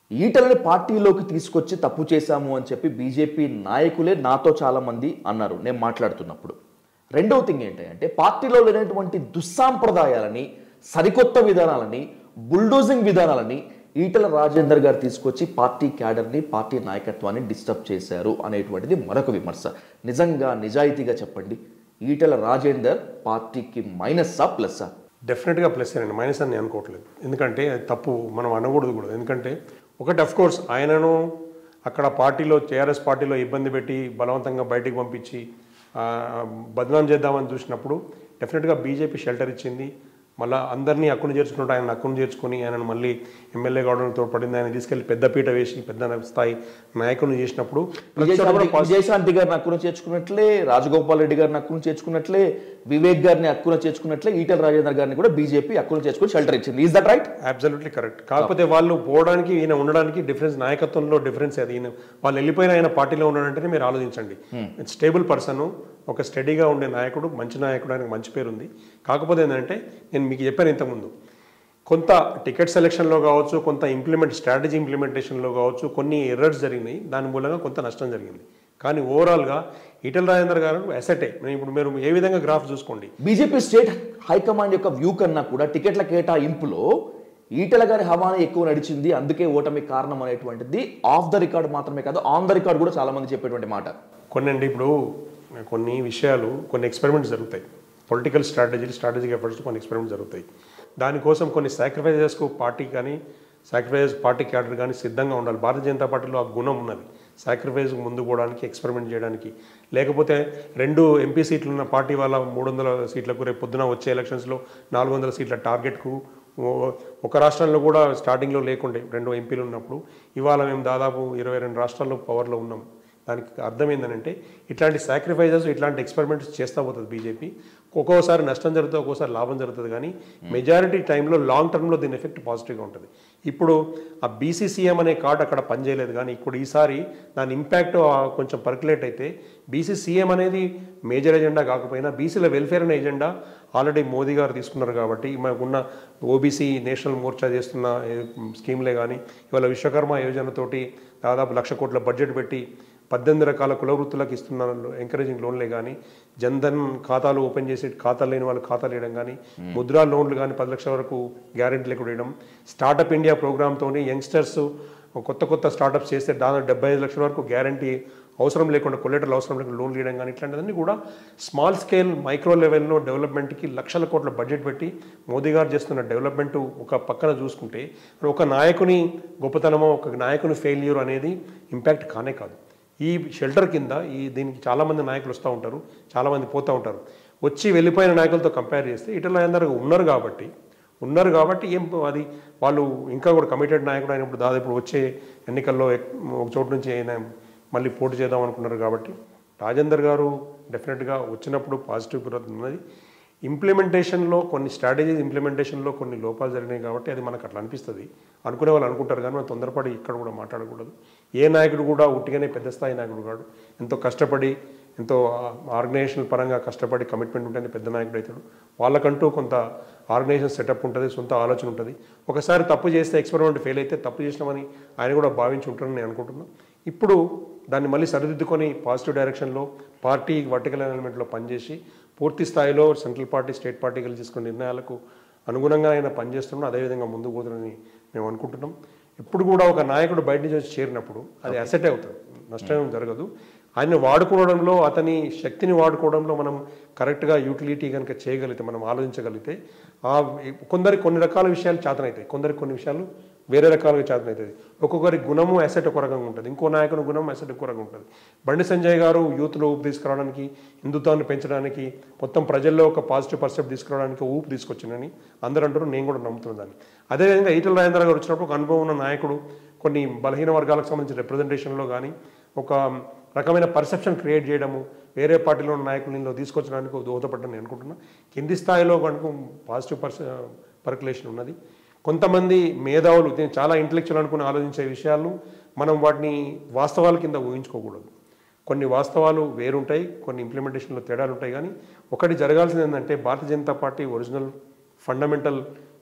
ఈటలని పార్టీలోకి తీసుకొచ్చి తప్పు చేశాము అని చెప్పి బీజేపీ నాయకులే నాతో చాలా మంది అన్నారు నేను మాట్లాడుతున్నప్పుడు రెండవ థింగ్ ఏంటంటే పార్టీలో లేనటువంటి దుస్సాంప్రదాయాలని సరికొత్త విధానాలని బుల్డోజింగ్ విధానాలని ఈటల రాజేందర్ గారు తీసుకొచ్చి పార్టీ క్యాడర్ని పార్టీ నాయకత్వాన్ని డిస్టర్బ్ చేశారు అనేటువంటిది మరొక విమర్శ నిజంగా నిజాయితీగా చెప్పండి ఈటల రాజేందర్ పార్టీకి మైనస్సా ప్లస్సా డెఫినెట్గా ప్లస్ అండి మైనస్ అని నేను అనుకోవట్లేదు ఎందుకంటే అది తప్పు మనం అనకూడదు కూడా ఎందుకంటే ఒకటి అఫ్ కోర్స్ ఆయనను అక్కడ పార్టీలో టీఆర్ఎస్ పార్టీలో ఇబ్బంది పెట్టి బలవంతంగా బయటికి పంపించి ఆ, బదనాం చేద్దామని చూసినప్పుడు డెఫినెట్గా బీజేపీ షెల్టర్ ఇచ్చింది మళ్ళీ అందరినీ అక్కును చేర్చుకుంటూ ఆయన అక్కును చేర్చుకొని ఆయనను మళ్ళీ ఎమ్మెల్యే కావడానికి తోడ్పడింది ఆయన తీసుకెళ్లి పెద్దపీట వేసి పెద్ద స్థాయి నాయకుని చేసినప్పుడు ప్రతి చోట కూడా విజయశాంతి విజయశాంతి గారిని హక్కున చేర్చుకున్నట్లే రాజగోపాల్ రెడ్డి గారిని హక్కున చేర్చుకున్నట్లే వివేక్ గారిని హక్కున చేర్చుకున్నట్లే ఈటల రాజేందర్ గారిని కూడా బీజేపీ హక్కున చేర్చుకుని షెల్టర్ ఇచ్చింది is that right absolutely correct కాకపోతే వాళ్ళు పోవడానికి ఈయన ఉండడానికి డిఫరెన్స్ నాయకత్వంలో డిఫరెన్స్ అది ఈయన వాళ్ళు వెళ్ళిపోయిన ఆయన పార్టీలో ఉన్నాడంటేనే మీరు ఆలోచించండి స్టేబుల్ పర్సన్ ఒక స్టడీగా ఉండే నాయకుడు మంచి నాయకుడు ఆయనకు మంచి పేరు ఉంది కాకపోతే ఏంటంటే నేను మీకు చెప్పాను ఇంతకుముందు కొంత టికెట్ సెలెక్షన్లో కావచ్చు కొంత ఇంప్లిమెంట్ స్ట్రాటజీ ఇంప్లిమెంటేషన్లో కావచ్చు కొన్ని ఎర్రర్స్ జరిగినాయి దాని మూలంగా కొంత నష్టం జరిగింది కానీ ఓవరాల్గా ఈటల రాజేందర్ గారు అసెటే ఇప్పుడు మీరు ఏ విధంగా గ్రాఫ్ చూసుకోండి బీజేపీ స్టేట్ హైకమాండ్ యొక్క వ్యూ కన్నా కూడా టికెట్ల కేటాయింపులో ఈటల గారి హవానే ఎక్కువ నడిచింది అందుకే ఓటమి కారణం అనేటువంటిది ఆఫ్ ద రికార్డ్ మాత్రమే కాదు ఆన్ ద రికార్డ్ కూడా చాలా మంది చెప్పేటువంటి మాట కొన్ని అండి ఇప్పుడు కొన్ని విషయాలు కొన్ని ఎక్స్పెరిమెంట్స్ జరుగుతాయి పొలిటికల్ స్ట్రాటజీలు స్ట్రాటజిక్ ఎఫర్ట్స్ కొన్ని ఎక్స్పెరిమెంట్స్ జరుగుతాయి దానికోసం కొన్ని సాక్రిఫైజెస్కు పార్టీ కానీ సాక్రిఫైజెస్ పార్టీ క్యాడర్ కానీ సిద్ధంగా ఉండాలి భారతీయ జనతా పార్టీలో ఆ గుణం ఉన్నది సాక్రిఫైజ్ ముందు పోవడానికి ఎక్స్పెరిమెంట్ చేయడానికి లేకపోతే రెండు ఎంపీ సీట్లు ఉన్న పార్టీ వాళ్ళ మూడు వందల సీట్లకు రేపు పొద్దున వచ్చే ఎలక్షన్స్లో నాలుగు వందల సీట్ల టార్గెట్కు ఓ- ఒక రాష్ట్రంలో కూడా స్టార్టింగ్లో లేకుండే రెండు ఎంపీలు ఉన్నప్పుడు ఇవాళ మేము దాదాపు ఇరవై రెండు రాష్ట్రాల్లో పవర్లో ఉన్నాం దానికి అర్థం ఏంటంటే ఇట్లాంటి సాక్రిఫైజెస్ ఇట్లాంటి ఎక్స్పెరిమెంట్స్ చేస్తూ పోతుంది బీజేపీ ఒక్కోసారి నష్టం జరుగుతుంది ఒక్కోసారి లాభం జరుగుతుంది కానీ మెజారిటీ టైంలో లాంగ్ టర్మ్లో దీని ఎఫెక్ట్ పాజిటివ్గా ఉంటుంది ఇప్పుడు ఆ బీసీసీఎం అనే కార్డు అక్కడ పనిచేయలేదు కానీ ఇప్పుడు ఈసారి దాని ఇంపాక్ట్ కొంచెం పర్కులేట్ అయితే బీసీసీఎం అనేది మేజర్ ఎజెండా కాకపోయినా బీసీల వెల్ఫేర్ అనే ఎజెండా ఆల్రెడీ మోదీ గారు తీసుకున్నారు కాబట్టి మనకున్న ఓబీసీ నేషనల్ మోర్చా చేస్తున్న ఏ, స్కీమ్లే కానీ ఇవాళ విశ్వకర్మ యోజనతోటి దాదాపు లక్ష కోట్ల బడ్జెట్ పెట్టి పద్దెనిమిది రకాల కుల వృత్తులకు ఇస్తున్న ఎంకరేజింగ్ లోన్లే కానీ జన్ధన్ ఖాతాలు ఓపెన్ చేసి ఖాతాలు లేని వాళ్ళు ఖాతాలు వేయడం కానీ ముద్రా లోన్లు కానీ పది లక్షల వరకు గ్యారెంటీ లేకుండా వేయడం స్టార్టప్ ఇండియా ప్రోగ్రామ్తోని యంగ్స్టర్స్ కొత్త కొత్త స్టార్టప్స్ చేస్తే దాదాపు డెబ్బై ఐదు లక్షల వరకు గ్యారంటీ అవసరం లేకుండా కొలేటర్లు అవసరం లేకుండా లోన్లు ఇవ్వడం కానీ ఇట్లాంటివన్నీ కూడా స్మాల్ స్కేల్ మైక్రో లెవెల్లో డెవలప్మెంట్కి లక్షల కోట్ల బడ్జెట్ పెట్టి మోదీ గారు చేస్తున్న డెవలప్మెంట్ ఒక పక్కన చూసుకుంటే ఒక నాయకుని గొప్పతనమో ఒక నాయకుని ఫెయిల్యూర్ అనేది ఇంపాక్ట్ కానే కాదు ఈ షెల్టర్ కింద ఈ దీనికి చాలామంది నాయకులు వస్తూ ఉంటారు చాలామంది పోతూ ఉంటారు వచ్చి వెళ్ళిపోయిన నాయకులతో కంపేర్ చేస్తే ఇటల అందరూ ఉన్నారు కాబట్టి ఉన్నారు కాబట్టి ఏం అది వాళ్ళు ఇంకా కూడా కమిటెడ్ నాయకుడు అయినప్పుడు దాదాపు ఇప్పుడు వచ్చే ఎన్నికల్లో ఎక్- ఒక చోటు నుంచి ఆయన మళ్ళీ పోటీ చేద్దాం అనుకున్నారు కాబట్టి రాజేందర్ గారు డెఫినెట్గా వచ్చినప్పుడు పాజిటివ్ గ్రోత్ ఉన్నది ఇంప్లిమెంటేషన్లో కొన్ని స్ట్రాటజీస్ ఇంప్లిమెంటేషన్లో కొన్ని లోపాలు జరిగినాయి కాబట్టి అది మనకు అట్లా అనిపిస్తుంది అనుకునే వాళ్ళు అనుకుంటారు కానీ మనం తొందరపడి ఇక్కడ కూడా మాట్లాడకూడదు ఏ నాయకుడు కూడా ఉట్టిగానే పెద్ద స్థాయి నాయకుడు కాడు ఎంతో కష్టపడి ఎంతో ఆర్గనైజేషన్ పరంగా కష్టపడి కమిట్మెంట్ ఉంటేనే పెద్ద నాయకుడు అవుతాడు వాళ్ళకంటూ కొంత ఆర్గనైజేషన్ సెటప్ ఉంటుంది సొంత ఆలోచన ఉంటుంది ఒకసారి తప్పు చేస్తే ఎక్స్పెరిమెంట్ ఫెయిల్ అయితే తప్పు చేసినామని ఆయన కూడా భావించి ఉంటారని నేను అనుకుంటున్నాను ఇప్పుడు దాన్ని మళ్ళీ సరిదిద్దుకొని పాజిటివ్ డైరెక్షన్లో పార్టీ వర్టికల్ ఎలిమెంట్లో పనిచేసి పూర్తి స్థాయిలో సెంట్రల్ పార్టీ స్టేట్ పార్టీ కలిసి తీసుకున్న నిర్ణయాలకు అనుగుణంగా ఆయన పనిచేస్తున్నాం అదేవిధంగా ముందుకు పోతుందని మేము అనుకుంటున్నాం ఇప్పుడు కూడా ఒక నాయకుడు బయట నుంచి వచ్చి చేరినప్పుడు అది అసెట్ అవుతుంది నష్టం జరగదు ఆయన వాడుకోవడంలో అతని శక్తిని వాడుకోవడంలో మనం కరెక్ట్గా యూటిలిటీ కనుక చేయగలిగితే మనం ఆలోచించగలిగితే ఆ కొందరికి కొన్ని రకాల విషయాలు చేతనవుతాయి కొందరికి కొన్ని విషయాలు వేరే రకాలుగా చేతనవుతుంది ఒక్కొక్కరి గుణము అసెట్ ఒక రకంగా ఉంటుంది ఇంకో నాయకుని గుణం అసెట్ ఒక రకంగా ఉంటుంది బండి సంజయ్ గారు యూత్లో ఊపు తీసుకురావడానికి హిందుత్వాన్ని పెంచడానికి మొత్తం ప్రజల్లో ఒక పాజిటివ్ పర్సెప్ట్ తీసుకురావడానికి ఊపు తీసుకొచ్చిందని అందరూ అంటారు నేను కూడా నమ్ముతున్నాను దాన్ని అదేవిధంగా ఈటల రాజేంద్ర గారు వచ్చినప్పుడు ఒక అనుభవం ఉన్న నాయకుడు కొన్ని బలహీన వర్గాలకు సంబంధించిన రిప్రజెంటేషన్లో కానీ ఒక రకమైన పర్సెప్షన్ క్రియేట్ చేయడము వేరే పార్టీలో ఉన్న నాయకులను తీసుకొచ్చడానికి దోహదపడ్డని నేను అనుకుంటున్నా కింది స్థాయిలో కనుక పాజిటివ్ పర్స పర్కులేషన్ ఉన్నది కొంతమంది మేధావులు దీన్ని చాలా ఇంటలెక్చువల్ అనుకుని ఆలోచించే విషయాలను మనం వాటిని వాస్తవాల కింద ఊహించుకోకూడదు కొన్ని వాస్తవాలు వేరుంటాయి కొన్ని ఇంప్లిమెంటేషన్లో తేడాలు ఉంటాయి కానీ ఒకటి జరగాల్సింది ఏంటంటే Bharatiya Janata party original fundamental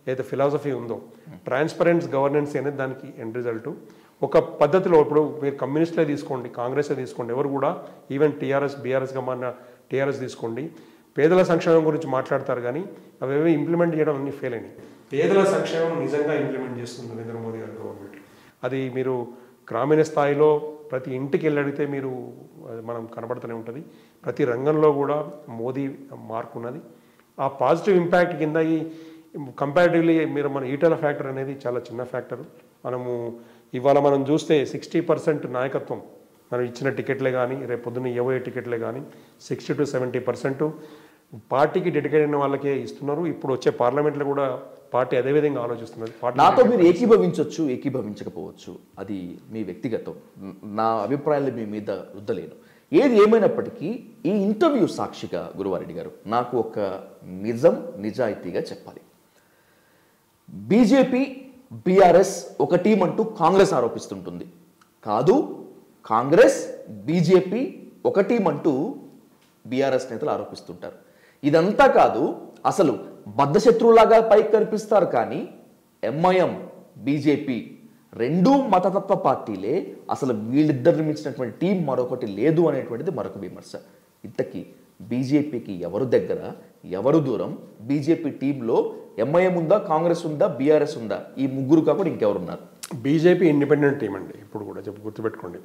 ఏదైతే ఫిలాసఫీ ఉందో ట్రాన్స్పరెన్స్ గవర్నెన్స్ అనేది దానికి ఎండ్ రిజల్ట్ ఒక పద్ధతిలో ఇప్పుడు మీరు కమ్యూనిస్టులే తీసుకోండి కాంగ్రెసే తీసుకోండి ఎవరు కూడా ఈవెన్ టీఆర్ఎస్ బీఆర్ఎస్గా మన టీఆర్ఎస్ తీసుకోండి పేదల సంక్షేమం గురించి మాట్లాడతారు కానీ అవేవి ఇంప్లిమెంట్ చేయడం అన్ని ఫెయిల్ అయినాయి పేదల సంక్షేమం నిజంగా ఇంప్లిమెంట్ చేస్తుంది నరేంద్ర మోదీ గారి గవర్నమెంట్ అది మీరు గ్రామీణ స్థాయిలో ప్రతి ఇంటికి వెళ్ళి అడిగితే మీరు అది మనం కనబడుతూనే ఉంటుంది ప్రతి రంగంలో కూడా మోదీ మార్క్ ఉన్నది ఆ పాజిటివ్ ఇంపాక్ట్ కింద ఈ కంపారిటివ్లీ మీరు మన ఈటల ఫ్యాక్టర్ అనేది చాలా చిన్న ఫ్యాక్టర్ మనము ఇవాళ మనం చూస్తే సిక్స్టీ పర్సెంట్ నాయకత్వం మనం ఇచ్చిన టికెట్లే కానీ రేపు పొద్దున్న ఇవ్వబోయే టికెట్లే కానీ సిక్స్టీ టు సెవెంటీ పర్సెంట్ పార్టీకి డెడికేట్ అయిన వాళ్ళకే ఇస్తున్నారు ఇప్పుడు వచ్చే పార్లమెంట్లో కూడా పార్టీ అదే విధంగా ఆలోచిస్తున్నది పార్టీ నాతో మీరు ఏకీభవించవచ్చు ఏకీభవించకపోవచ్చు అది మీ వ్యక్తిగతం న- నా అభిప్రాయాలు మీ మీద రుద్దలేను ఏది ఏమైనప్పటికీ ఈ ఇంటర్వ్యూ సాక్షిగా గురువారెడ్డి గారు నాకు ఒక నిజం నిజాయితీగా చెప్పాలి బీజేపీ బీఆర్ఎస్ ఒక టీం అంటూ కాంగ్రెస్ ఆరోపిస్తుంటుంది కాదు కాంగ్రెస్ బీజేపీ ఒక టీం అంటూ బీఆర్ఎస్ నేతలు ఆరోపిస్తుంటారు ఇదంతా కాదు అసలు బద్ధశత్రువులాగా పైకి కనిపిస్తారు కానీ ఎంఐఎం బీజేపీ రెండూ మతతత్వ పార్టీలే అసలు వీళ్ళిద్దరిని మించినటువంటి టీం మరొకటి లేదు అనేటువంటిది మరొక విమర్శ ఇంతకీ బీజేపీకి ఎవరు దగ్గర ఎవరు దూరం బీజేపీ టీంలో ఎంఐఎం ఉందా కాంగ్రెస్ ఉందా బీఆర్ఎస్ ఉందా ఈ ముగ్గురు కాకుండా ఇంకెవరున్నారు బీజేపీ ఇండిపెండెంట్ టీం అండి ఇప్పుడు కూడా చెప్పు గుర్తుపెట్టుకోండి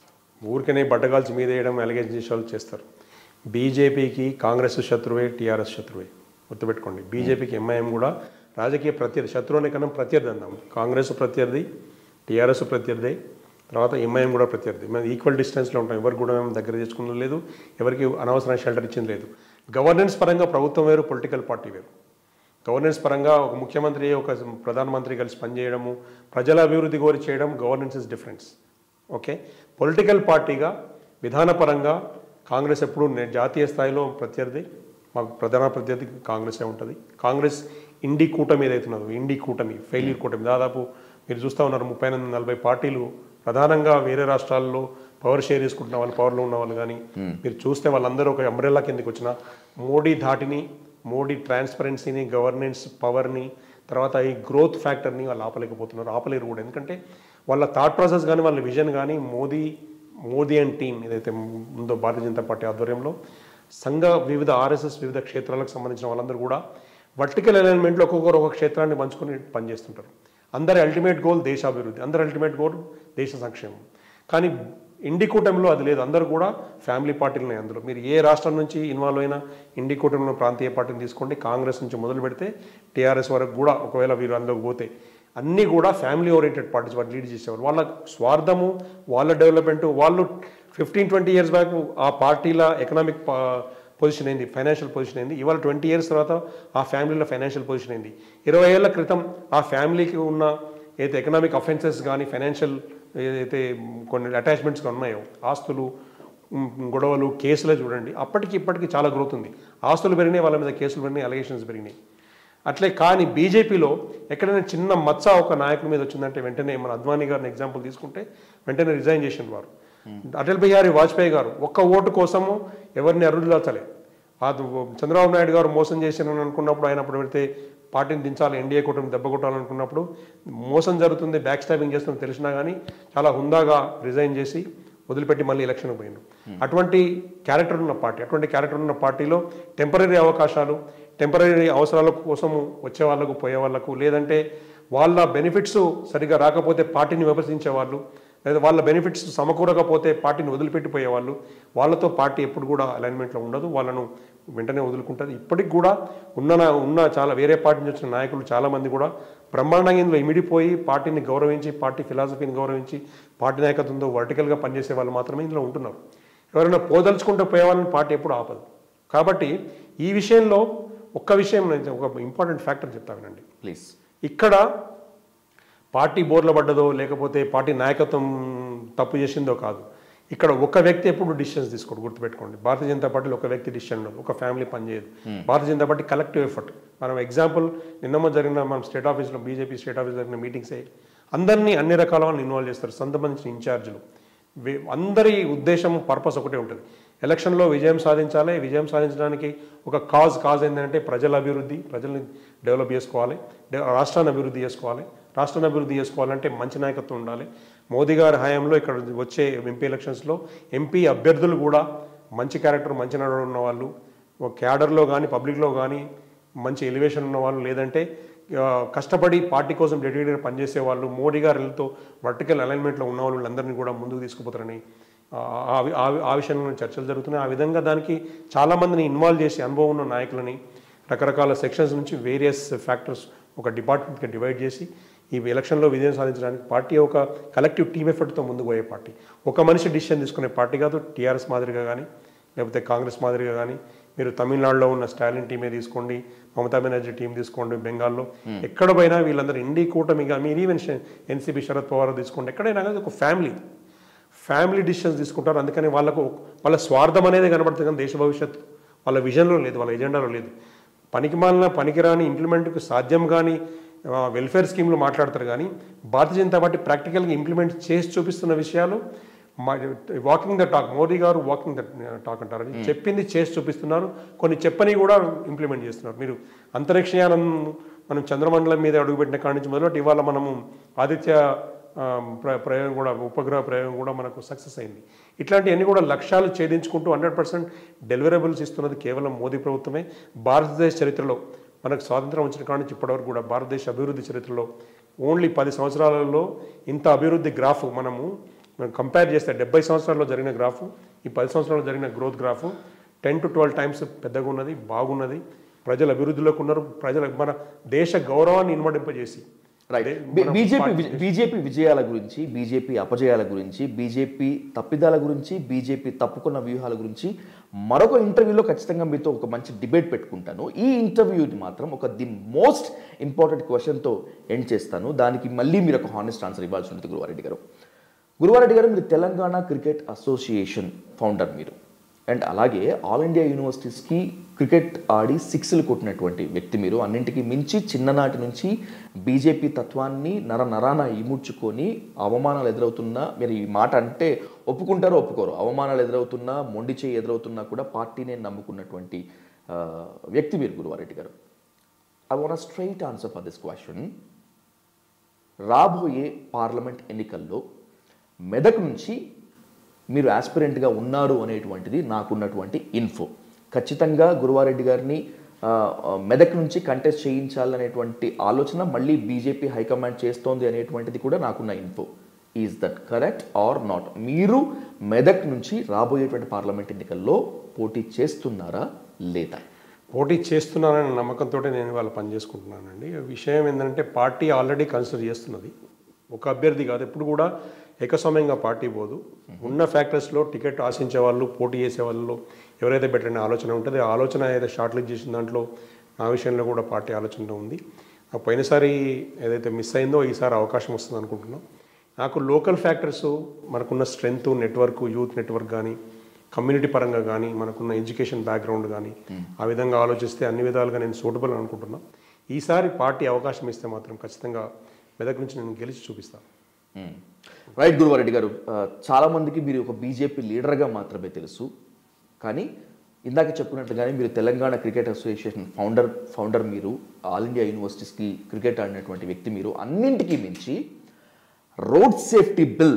ఊరికనే బట్టగాల్చి మీద వేయడం అలిగేషన్ చేసే వాళ్ళు చేస్తారు బీజేపీకి కాంగ్రెస్ శత్రువే టీఆర్ఎస్ శత్రువే గుర్తుపెట్టుకోండి బీజేపీకి ఎంఐఎం కూడా రాజకీయ ప్రత్యర్థి శత్రువు అనే కన్నా ప్రత్యర్థి అందాం కాంగ్రెస్ ప్రత్యర్థి టీఆర్ఎస్ ప్రత్యర్థి తర్వాత ఎంఐఎం కూడా ప్రత్యర్థి మేము ఈక్వల్ డిస్టెన్స్లో ఉంటాం ఎవరికి కూడా మేము దగ్గర చేసుకున్నది లేదు ఎవరికి అనవసరమైన షెల్టర్ ఇచ్చింది లేదు గవర్నెన్స్ పరంగా ప్రభుత్వం వేరు పొలిటికల్ పార్టీ వేరు గవర్నెన్స్ పరంగా ఒక ముఖ్యమంత్రి ఒక ప్రధానమంత్రి కలిసి పనిచేయడము ప్రజల అభివృద్ధి కోరి చేయడం governance is difference okay political పార్టీగా విధానపరంగా కాంగ్రెస్ ఎప్పుడు నే- జాతీయ స్థాయిలో ప్రత్యర్థి మాకు ప్రధాన ప్రత్యర్థి కాంగ్రెసే ఉంటుంది కాంగ్రెస్ ఇండి కూటమి ఏదైతే ఉన్నదో ఇండి కూటమి ఫెయిల్యూర్ కూటమి దాదాపు మీరు చూస్తూ ఉన్నారు ముప్పై ఎనిమిది నలభై పార్టీలు ప్రధానంగా వేరే రాష్ట్రాల్లో పవర్ షేర్ చేసుకుంటున్న వాళ్ళు పవర్లో ఉన్న వాళ్ళు కానీ మీరు చూస్తే వాళ్ళందరూ ఒక అంబ్రెల్లా కిందకి వచ్చిన మోడీ ధాటిని మోడీ ట్రాన్స్పరెన్సీని గవర్నెన్స్ పవర్ని తర్వాత ఈ గ్రోత్ ఫ్యాక్టర్ని వాళ్ళు ఆపలేకపోతున్నారు ఆపలేరు కూడా ఎందుకంటే వాళ్ళ థాట్ ప్రాసెస్ కానీ వాళ్ళ విజన్ కానీ మోదీ మోదీ అండ్ టీం ఏదైతే ఉందో భారతీయ జనతా పార్టీ ఆధ్వర్యంలో సంఘ వివిధ ఆర్ఎస్ఎస్ వివిధ క్షేత్రాలకు సంబంధించిన వాళ్ళందరూ కూడా వర్టికల్ అలైన్మెంట్లో ఒక్కొక్కరు ఒక క్షేత్రాన్ని పంచుకొని పనిచేస్తుంటారు అందరి అల్టిమేట్ గోల్ దేశాభివృద్ధి అందరి అల్టిమేట్ గోల్ దేశ సంక్షేమం కానీ ఇండి కూటమిలో అది లేదు అందరూ కూడా ఫ్యామిలీ పార్టీలు ఉన్నాయి అందులో మీరు ఏ రాష్ట్రం నుంచి ఇన్వాల్వ్ అయినా ఇండి కూటమిలో ప్రాంతీయ పార్టీని తీసుకోండి కాంగ్రెస్ నుంచి మొదలు పెడితే టీఆర్ఎస్ వరకు కూడా ఒకవేళ వీరు అందులోకి పోతే అన్నీ కూడా ఫ్యామిలీ ఓరియంటెడ్ పార్టీస్ వాళ్ళు లీడ్ చేసేవారు వాళ్ళ స్వార్థము వాళ్ళ డెవలప్మెంట్ వాళ్ళు ఫిఫ్టీన్ ట్వంటీ ఇయర్స్ బ్యాక్ ఆ పార్టీల ఎకనామిక్ పొజిషన్ అయింది ఫైనాన్షియల్ పొజిషన్ అయింది ఇవాళ ట్వంటీ ఇయర్స్ తర్వాత ఆ ఫ్యామిలీలో ఫైనాన్షియల్ పొజిషన్ అయింది ఇరవై ఏళ్ల క్రితం ఆ ఫ్యామిలీకి ఉన్న ఏదైతే ఎకనామిక్ అఫెన్సెస్ కానీ ఫైనాన్షియల్ ఏదైతే కొన్ని అటాచ్మెంట్స్ ఉన్నాయో ఆస్తులు ఉమ్, గొడవలు కేసులే చూడండి అప్పటికి ఇప్పటికి చాలా గ్రోత్ ఉంది ఆస్తులు పెరిగినాయి వాళ్ళ మీద కేసులు పెరిగినాయి అలిగేషన్స్ పెరిగినాయి అట్లే కానీ బీజేపీలో ఎక్కడైనా చిన్న మచ్చ ఒక నాయకుడి మీద వచ్చిందంటే వెంటనే మన అద్వానీ గారిని ఎగ్జాంపుల్ తీసుకుంటే వెంటనే రిజైన్ చేసిన వారు అటల్ బిహారీ వాజ్పేయి గారు ఒక్క ఓటు కోసము ఎవరిని అరుదులాచలే ఆ చంద్రబాబు నాయుడు గారు మోసం చేశారని అనుకున్నప్పుడు ఆయన అప్పుడు పెడితే పార్టీని దించాలి ఎన్డీఏ కూటమి దెబ్బ కొట్టాలనుకున్నప్పుడు మోసం జరుగుతుంది బ్యాక్ స్టాపింగ్ చేస్తుంది తెలిసినా కానీ చాలా హుందాగా రిజైన్ చేసి వదిలిపెట్టి మళ్ళీ ఎలక్షన్ పోయిండు అటువంటి క్యారెక్టర్ ఉన్న పార్టీ అటువంటి క్యారెక్టర్ ఉన్న పార్టీలో టెంపరీ అవకాశాలు టెంపరీ అవసరాల కోసం వచ్చే వాళ్ళకు పోయే వాళ్ళకు లేదంటే వాళ్ళ బెనిఫిట్స్ సరిగా రాకపోతే పార్టీని విమర్శించే వాళ్ళు లేదా వాళ్ళ బెనిఫిట్స్ సమకూరకపోతే పార్టీని వదిలిపెట్టిపోయే వాళ్ళు వాళ్ళతో పార్టీ ఎప్పుడు కూడా అలైన్మెంట్లో ఉండదు వాళ్ళను వెంటనే వదులుకుంటుంది ఇప్పటికి కూడా ఉన్న నా- ఉన్న చాలా వేరే పార్టీ నుంచి వచ్చిన నాయకులు చాలామంది కూడా బ్రహ్మాండంగా ఇందులో ఇమిడిపోయి పార్టీని గౌరవించి పార్టీ ఫిలాసఫీని గౌరవించి పార్టీ నాయకత్వంతో వర్టికల్గా పనిచేసే వాళ్ళు మాత్రమే ఇందులో ఉంటున్నారు ఎవరైనా పోదలుచుకుంటూ పోయే వాళ్ళని పార్టీ ఎప్పుడు ఆపదు కాబట్టి ఈ విషయంలో ఒక్క విషయం నేను ఒక ఇంపార్టెంట్ ఫ్యాక్టర్ చెప్తా వినండి ప్లీజ్ ఇక్కడ పార్టీ బోర్ల పడ్డదో లేకపోతే పార్టీ నాయకత్వం తప్పు చేసిందో కాదు ఇక్కడ ఒక వ్యక్తి ఎప్పుడు డిసిషన్స్ తీసుకోడు గుర్తుపెట్టుకోండి భారతీయ జనతా పార్టీలో ఒక వ్యక్తి డిసిషన్ ఉండదు ఒక ఫ్యామిలీ పనిచేయదు Bharatiya Janata party collective effort మనం ఎగ్జాంపుల్ నిన్నమ్మ జరిగిన మనం స్టేట్ ఆఫీస్లో బీజేపీ స్టేట్ ఆఫీస్ జరిగిన మీటింగ్సే అందరినీ అన్ని రకాల వాళ్ళని ఇన్వాల్వ్ చేస్తారు సంబంధించిన ఇన్ఛార్జీలు వే- అందరి ఉద్దేశం పర్పస్ ఒకటే ఉంటుంది ఎలక్షన్లో విజయం సాధించాలి విజయం సాధించడానికి ఒక కాజ్ కాజ్ ఏంటంటే ప్రజల అభివృద్ధి ప్రజల్ని డెవలప్ చేసుకోవాలి డె- రాష్ట్రాన్ని అభివృద్ధి చేసుకోవాలి రాష్ట్రాన్ని అభివృద్ధి చేసుకోవాలంటే మంచి నాయకత్వం ఉండాలి మోదీ గారి హయాంలో ఇక్కడ వచ్చే ఎంపీ ఎలక్షన్స్లో ఎంపీ అభ్యర్థులు కూడా మంచి క్యారెక్టర్ మంచి నడవడం ఉన్న వాళ్ళు ఒక క్యాడర్లో కానీ పబ్లిక్లో కానీ మంచి ఎలివేషన్ ఉన్న వాళ్ళు లేదంటే ఆ, కష్టపడి పార్టీ కోసం డెడికేటెడ్ పనిచేసే వాళ్ళు మోడీ గారితో వర్టికల్ అలైన్మెంట్లో ఉన్న వాళ్ళందరినీ కూడా ముందుకు తీసుకుపోతారని ఆ, ఆ వి- ఆ వి- ఆ విషయంలో చర్చలు జరుగుతున్నాయి ఆ విధంగా దానికి చాలామందిని ఇన్వాల్వ్ చేసి అనుభవం ఉన్న నాయకులని రకరకాల సెక్షన్స్ నుంచి వేరియస్ ఫ్యాక్టర్స్ ఒక డిపార్ట్మెంట్కి డివైడ్ చేసి ఈ ఎలక్షన్లో విజయం సాధించడానికి పార్టీ ఒక కలెక్టివ్ టీమ్ ఎఫర్ట్తో ముందుకు పోయే పార్టీ ఒక మనిషి డిసిషన్ తీసుకునే పార్టీ కాదు టీఆర్ఎస్ మాదిరిగా కానీ లేకపోతే కాంగ్రెస్ మాదిరిగా కానీ మీరు తమిళనాడులో ఉన్న స్టాలిన్ టీమే తీసుకోండి మమతా బెనర్జీ టీం తీసుకోండి బెంగాల్లో ఎక్కడ పోయినా వీళ్ళందరూ ఇండి కూటమిగా మీరు ఈవెన్ ఎన్సీపీ శరద్ పవార్ తీసుకోండి ఎక్కడైనా కానీ ఒక ఫ్యామిలీ ఫ్యామిలీ డిసిషన్స్ తీసుకుంటారు అందుకని వాళ్ళకు వాళ్ళ స్వార్థం అనేది కనబడుతుంది కానీ దేశ భవిష్యత్తు వాళ్ళ విజన్లో లేదు వాళ్ళ ఎజెండాలో లేదు పనికి మాలిన పనికిరాని ఇంప్లిమెంట్కి సాధ్యం కానీ వెల్ఫేర్ స్కీమ్లు మాట్లాడతారు కానీ భారతీయ జనతా పార్టీ ప్రాక్టికల్గా ఇంప్లిమెంట్ చేసి చూపిస్తున్న విషయాలు వాకింగ్ ద టాక్ మోదీ గారు వాకింగ్ ద టాక్ అంటారు అది చెప్పింది చేసి చూపిస్తున్నారు కొన్ని చెప్పని కూడా ఇంప్లిమెంట్ చేస్తున్నారు మీరు అంతరిక్షయానం మనం చంద్రమండలం మీద అడుగుపెట్టిన కాడి నుంచి మొదలు ఇవాళ మనము ఆదిత్య ఆ, ప్ర ప్రయోగం కూడా ఉపగ్రహ ప్రయోగం కూడా మనకు సక్సెస్ అయింది ఇట్లాంటివన్నీ కూడా లక్ష్యాలు ఛేదించుకుంటూ హండ్రెడ్ పర్సెంట్ డెలివరబుల్స్ ఇస్తున్నది కేవలం మోదీ ప్రభుత్వమే భారతదేశ చరిత్రలో మనకు స్వాతంత్రం వచ్చిన కాడి నుంచి ఇప్పటివరకు కూడా భారతదేశ అభివృద్ధి చరిత్రలో ఓన్లీ పది సంవత్సరాలలో ఇంత అభివృద్ధి గ్రాఫ్ మనము మనం కంపేర్ చేస్తే డెబ్బై సంవత్సరాల్లో జరిగిన గ్రాఫ్ ఈ పది సంవత్సరాల్లో జరిగిన growth graph ten to twelve times పెద్దగా ఉన్నది బాగున్నది ప్రజలు అభివృద్ధిలోకి ఉన్నారు ప్రజల మన దేశ గౌరవాన్ని ఇన్వడింపజేసి రైట్ అదే మన బీజేపీ పార్టీ బీజేపీ విజయాల గురించి బీజేపీ అపజయాల గురించి బీజేపీ తప్పిదాల గురించి బీజేపీ తప్పుకున్న వ్యూహాల గురించి మరొక ఇంటర్వ్యూలో ఖచ్చితంగా మీతో ఒక మంచి డిబేట్ పెట్టుకుంటాను ఈ ఇంటర్వ్యూని మాత్రం ఒక ది మోస్ట్ ఇంపార్టెంట్ క్వశ్చన్తో ఎండ్ చేస్తాను దానికి మళ్ళీ మీరు ఒక హానెస్ట్ ఆన్సర్ ఇవ్వాల్సి ఉంటుంది గురువారెడ్డి గారు గురువారెడ్డి గారు మీరు తెలంగాణ క్రికెట్ అసోసియేషన్ ఫౌండర్ మీరు అండ్ అలాగే ఆల్ ఇండియా యూనివర్సిటీస్కి క్రికెట్ ఆడి సిక్స్లు కొట్టినటువంటి వ్యక్తి మీరు అన్నింటికి మించి చిన్ననాటి నుంచి బీజేపీ తత్వాన్ని నర నరాన ఇముడ్చుకొని అవమానాలు ఎదురవుతున్నా మీరు ఈ మాట అంటే ఒప్పుకుంటారో ఒప్పుకోరు అవమానాలు ఎదురవుతున్నా మొండి చేయి ఎదురవుతున్నా కూడా పార్టీనే నమ్ముకున్నటువంటి ఆ, వ్యక్తి మీరు Guruva Reddy garu I want straight answer for this question రాబోయే పార్లమెంట్ ఎన్నికల్లో మెదక్ నుంచి మీరు ఆస్పిరెంట్గా ఉన్నారు అనేటువంటిది నాకున్నటువంటి ఇన్ఫో ఖచ్చితంగా గురువారెడ్డి గారిని ఆ, ఆ, మెదక్ నుంచి కంటెస్ట్ చేయించాలనేటువంటి ఆలోచన మళ్ళీ బీజేపీ హైకమాండ్ చేస్తోంది అనేటువంటిది కూడా నాకున్న info is that correct or not మీరు మెదక్ నుంచి రాబోయేటువంటి పార్లమెంట్ ఎన్నికల్లో పోటీ చేస్తున్నారా లేదా పోటీ చేస్తున్నాననే నమ్మకంతో నేను ఇవాళ పనిచేసుకుంటున్నానండి విషయం ఏంటంటే పార్టీ ఆల్రెడీ కన్సిడర్ చేస్తున్నది ఒక అభ్యర్థి కాదు ఎప్పుడు కూడా ఏకస్వామ్యంగా పార్టీ పోదు ఉన్న ఫ్యాక్టర్స్లో టికెట్ ఆశించే వాళ్ళు పోటీ చేసే వాళ్ళలో ఎవరైతే బెటర్ అనే ఆలోచన ఉంటుంది ఆ ఆలోచన ఏదైతే షార్ట్ లిస్ట్ చేసిన దాంట్లో నా విషయంలో కూడా పార్టీ ఆలోచనలో ఉంది ఆ పోయినసారి ఏదైతే మిస్ అయిందో ఈసారి అవకాశం వస్తుంది అనుకుంటున్నాం నాకు లోకల్ ఫ్యాక్టర్స్ మనకున్న స్ట్రెంగ్త్ నెట్వర్క్ యూత్ నెట్వర్క్ కానీ కమ్యూనిటీ పరంగా కానీ మనకున్న ఎడ్యుకేషన్ బ్యాక్గ్రౌండ్ కానీ ఆ విధంగా ఆలోచిస్తే అన్ని విధాలుగా నేను సూటబుల్ అనుకుంటున్నా ఈసారి పార్టీ అవకాశం ఇస్తే మాత్రం ఖచ్చితంగా మెదక్ నుంచి నేను గెలిచి చూపిస్తాను రైట్ గురువారెడ్డి గారు ఆ, చాలా మందికి మీరు ఒక బీజేపీ లీడర్గా మాత్రమే తెలుసు కానీ ఇందాక చెప్పుకున్నట్లుగానే మీరు Telangana cricket association founder founder మీరు ఆల్ ఇండియా యూనివర్సిటీస్కి క్రికెట్ ఆడినటువంటి వ్యక్తి మీరు అన్నింటికీ మించి రోడ్ సేఫ్టీ బిల్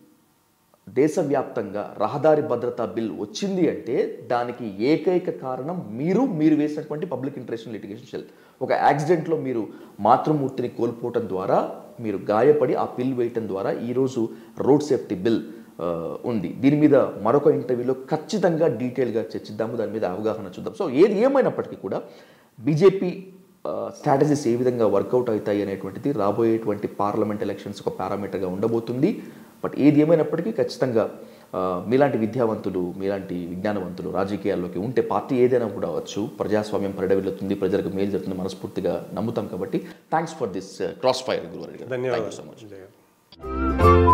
దేశవ్యాప్తంగా రహదారి భద్రతా బిల్ వచ్చింది అంటే దానికి ఏకైక కారణం మీరు మీరు వేసినటువంటి పబ్లిక్ ఇంట్రెస్ట్ లిటిగేషన్ షెల్ ఒక యాక్సిడెంట్లో మీరు మాతృమూర్తిని కోల్పోవటం ద్వారా మీరు గాయపడి ఆ బిల్ వేయటం ద్వారా ఈరోజు రోడ్ సేఫ్టీ బిల్ ఆ, ఉంది దీని మీద మరొక ఇంటర్వ్యూలో ఖచ్చితంగా డీటెయిల్గా చర్చిద్దాము దాని మీద అవగాహన చూద్దాం సో ఏది ఏమైనప్పటికీ కూడా బీజేపీ స్ట్రాటజీస్ ఏ విధంగా వర్కౌట్ అవుతాయి అనేటువంటిది రాబోయేటువంటి పార్లమెంట్ ఎలక్షన్స్ ఒక పారామీటర్గా ఉండబోతుంది బట్ ఏది ఏమైనప్పటికీ ఖచ్చితంగా ఆ, మీలాంటి విద్యావంతులు మీలాంటి విజ్ఞానవంతులు రాజకీయాల్లోకి ఉంటే పార్టీ ఏదైనా కూడా అవ్వచ్చు ప్రజాస్వామ్యం పరిడవిల్లుతుంది ప్రజలకు మేలు జరుగుతుంది మనస్ఫూర్తిగా నమ్ముతాం కాబట్టి thanks for this crossfire Guruvari garu thank you so much ధన్యవాదాలు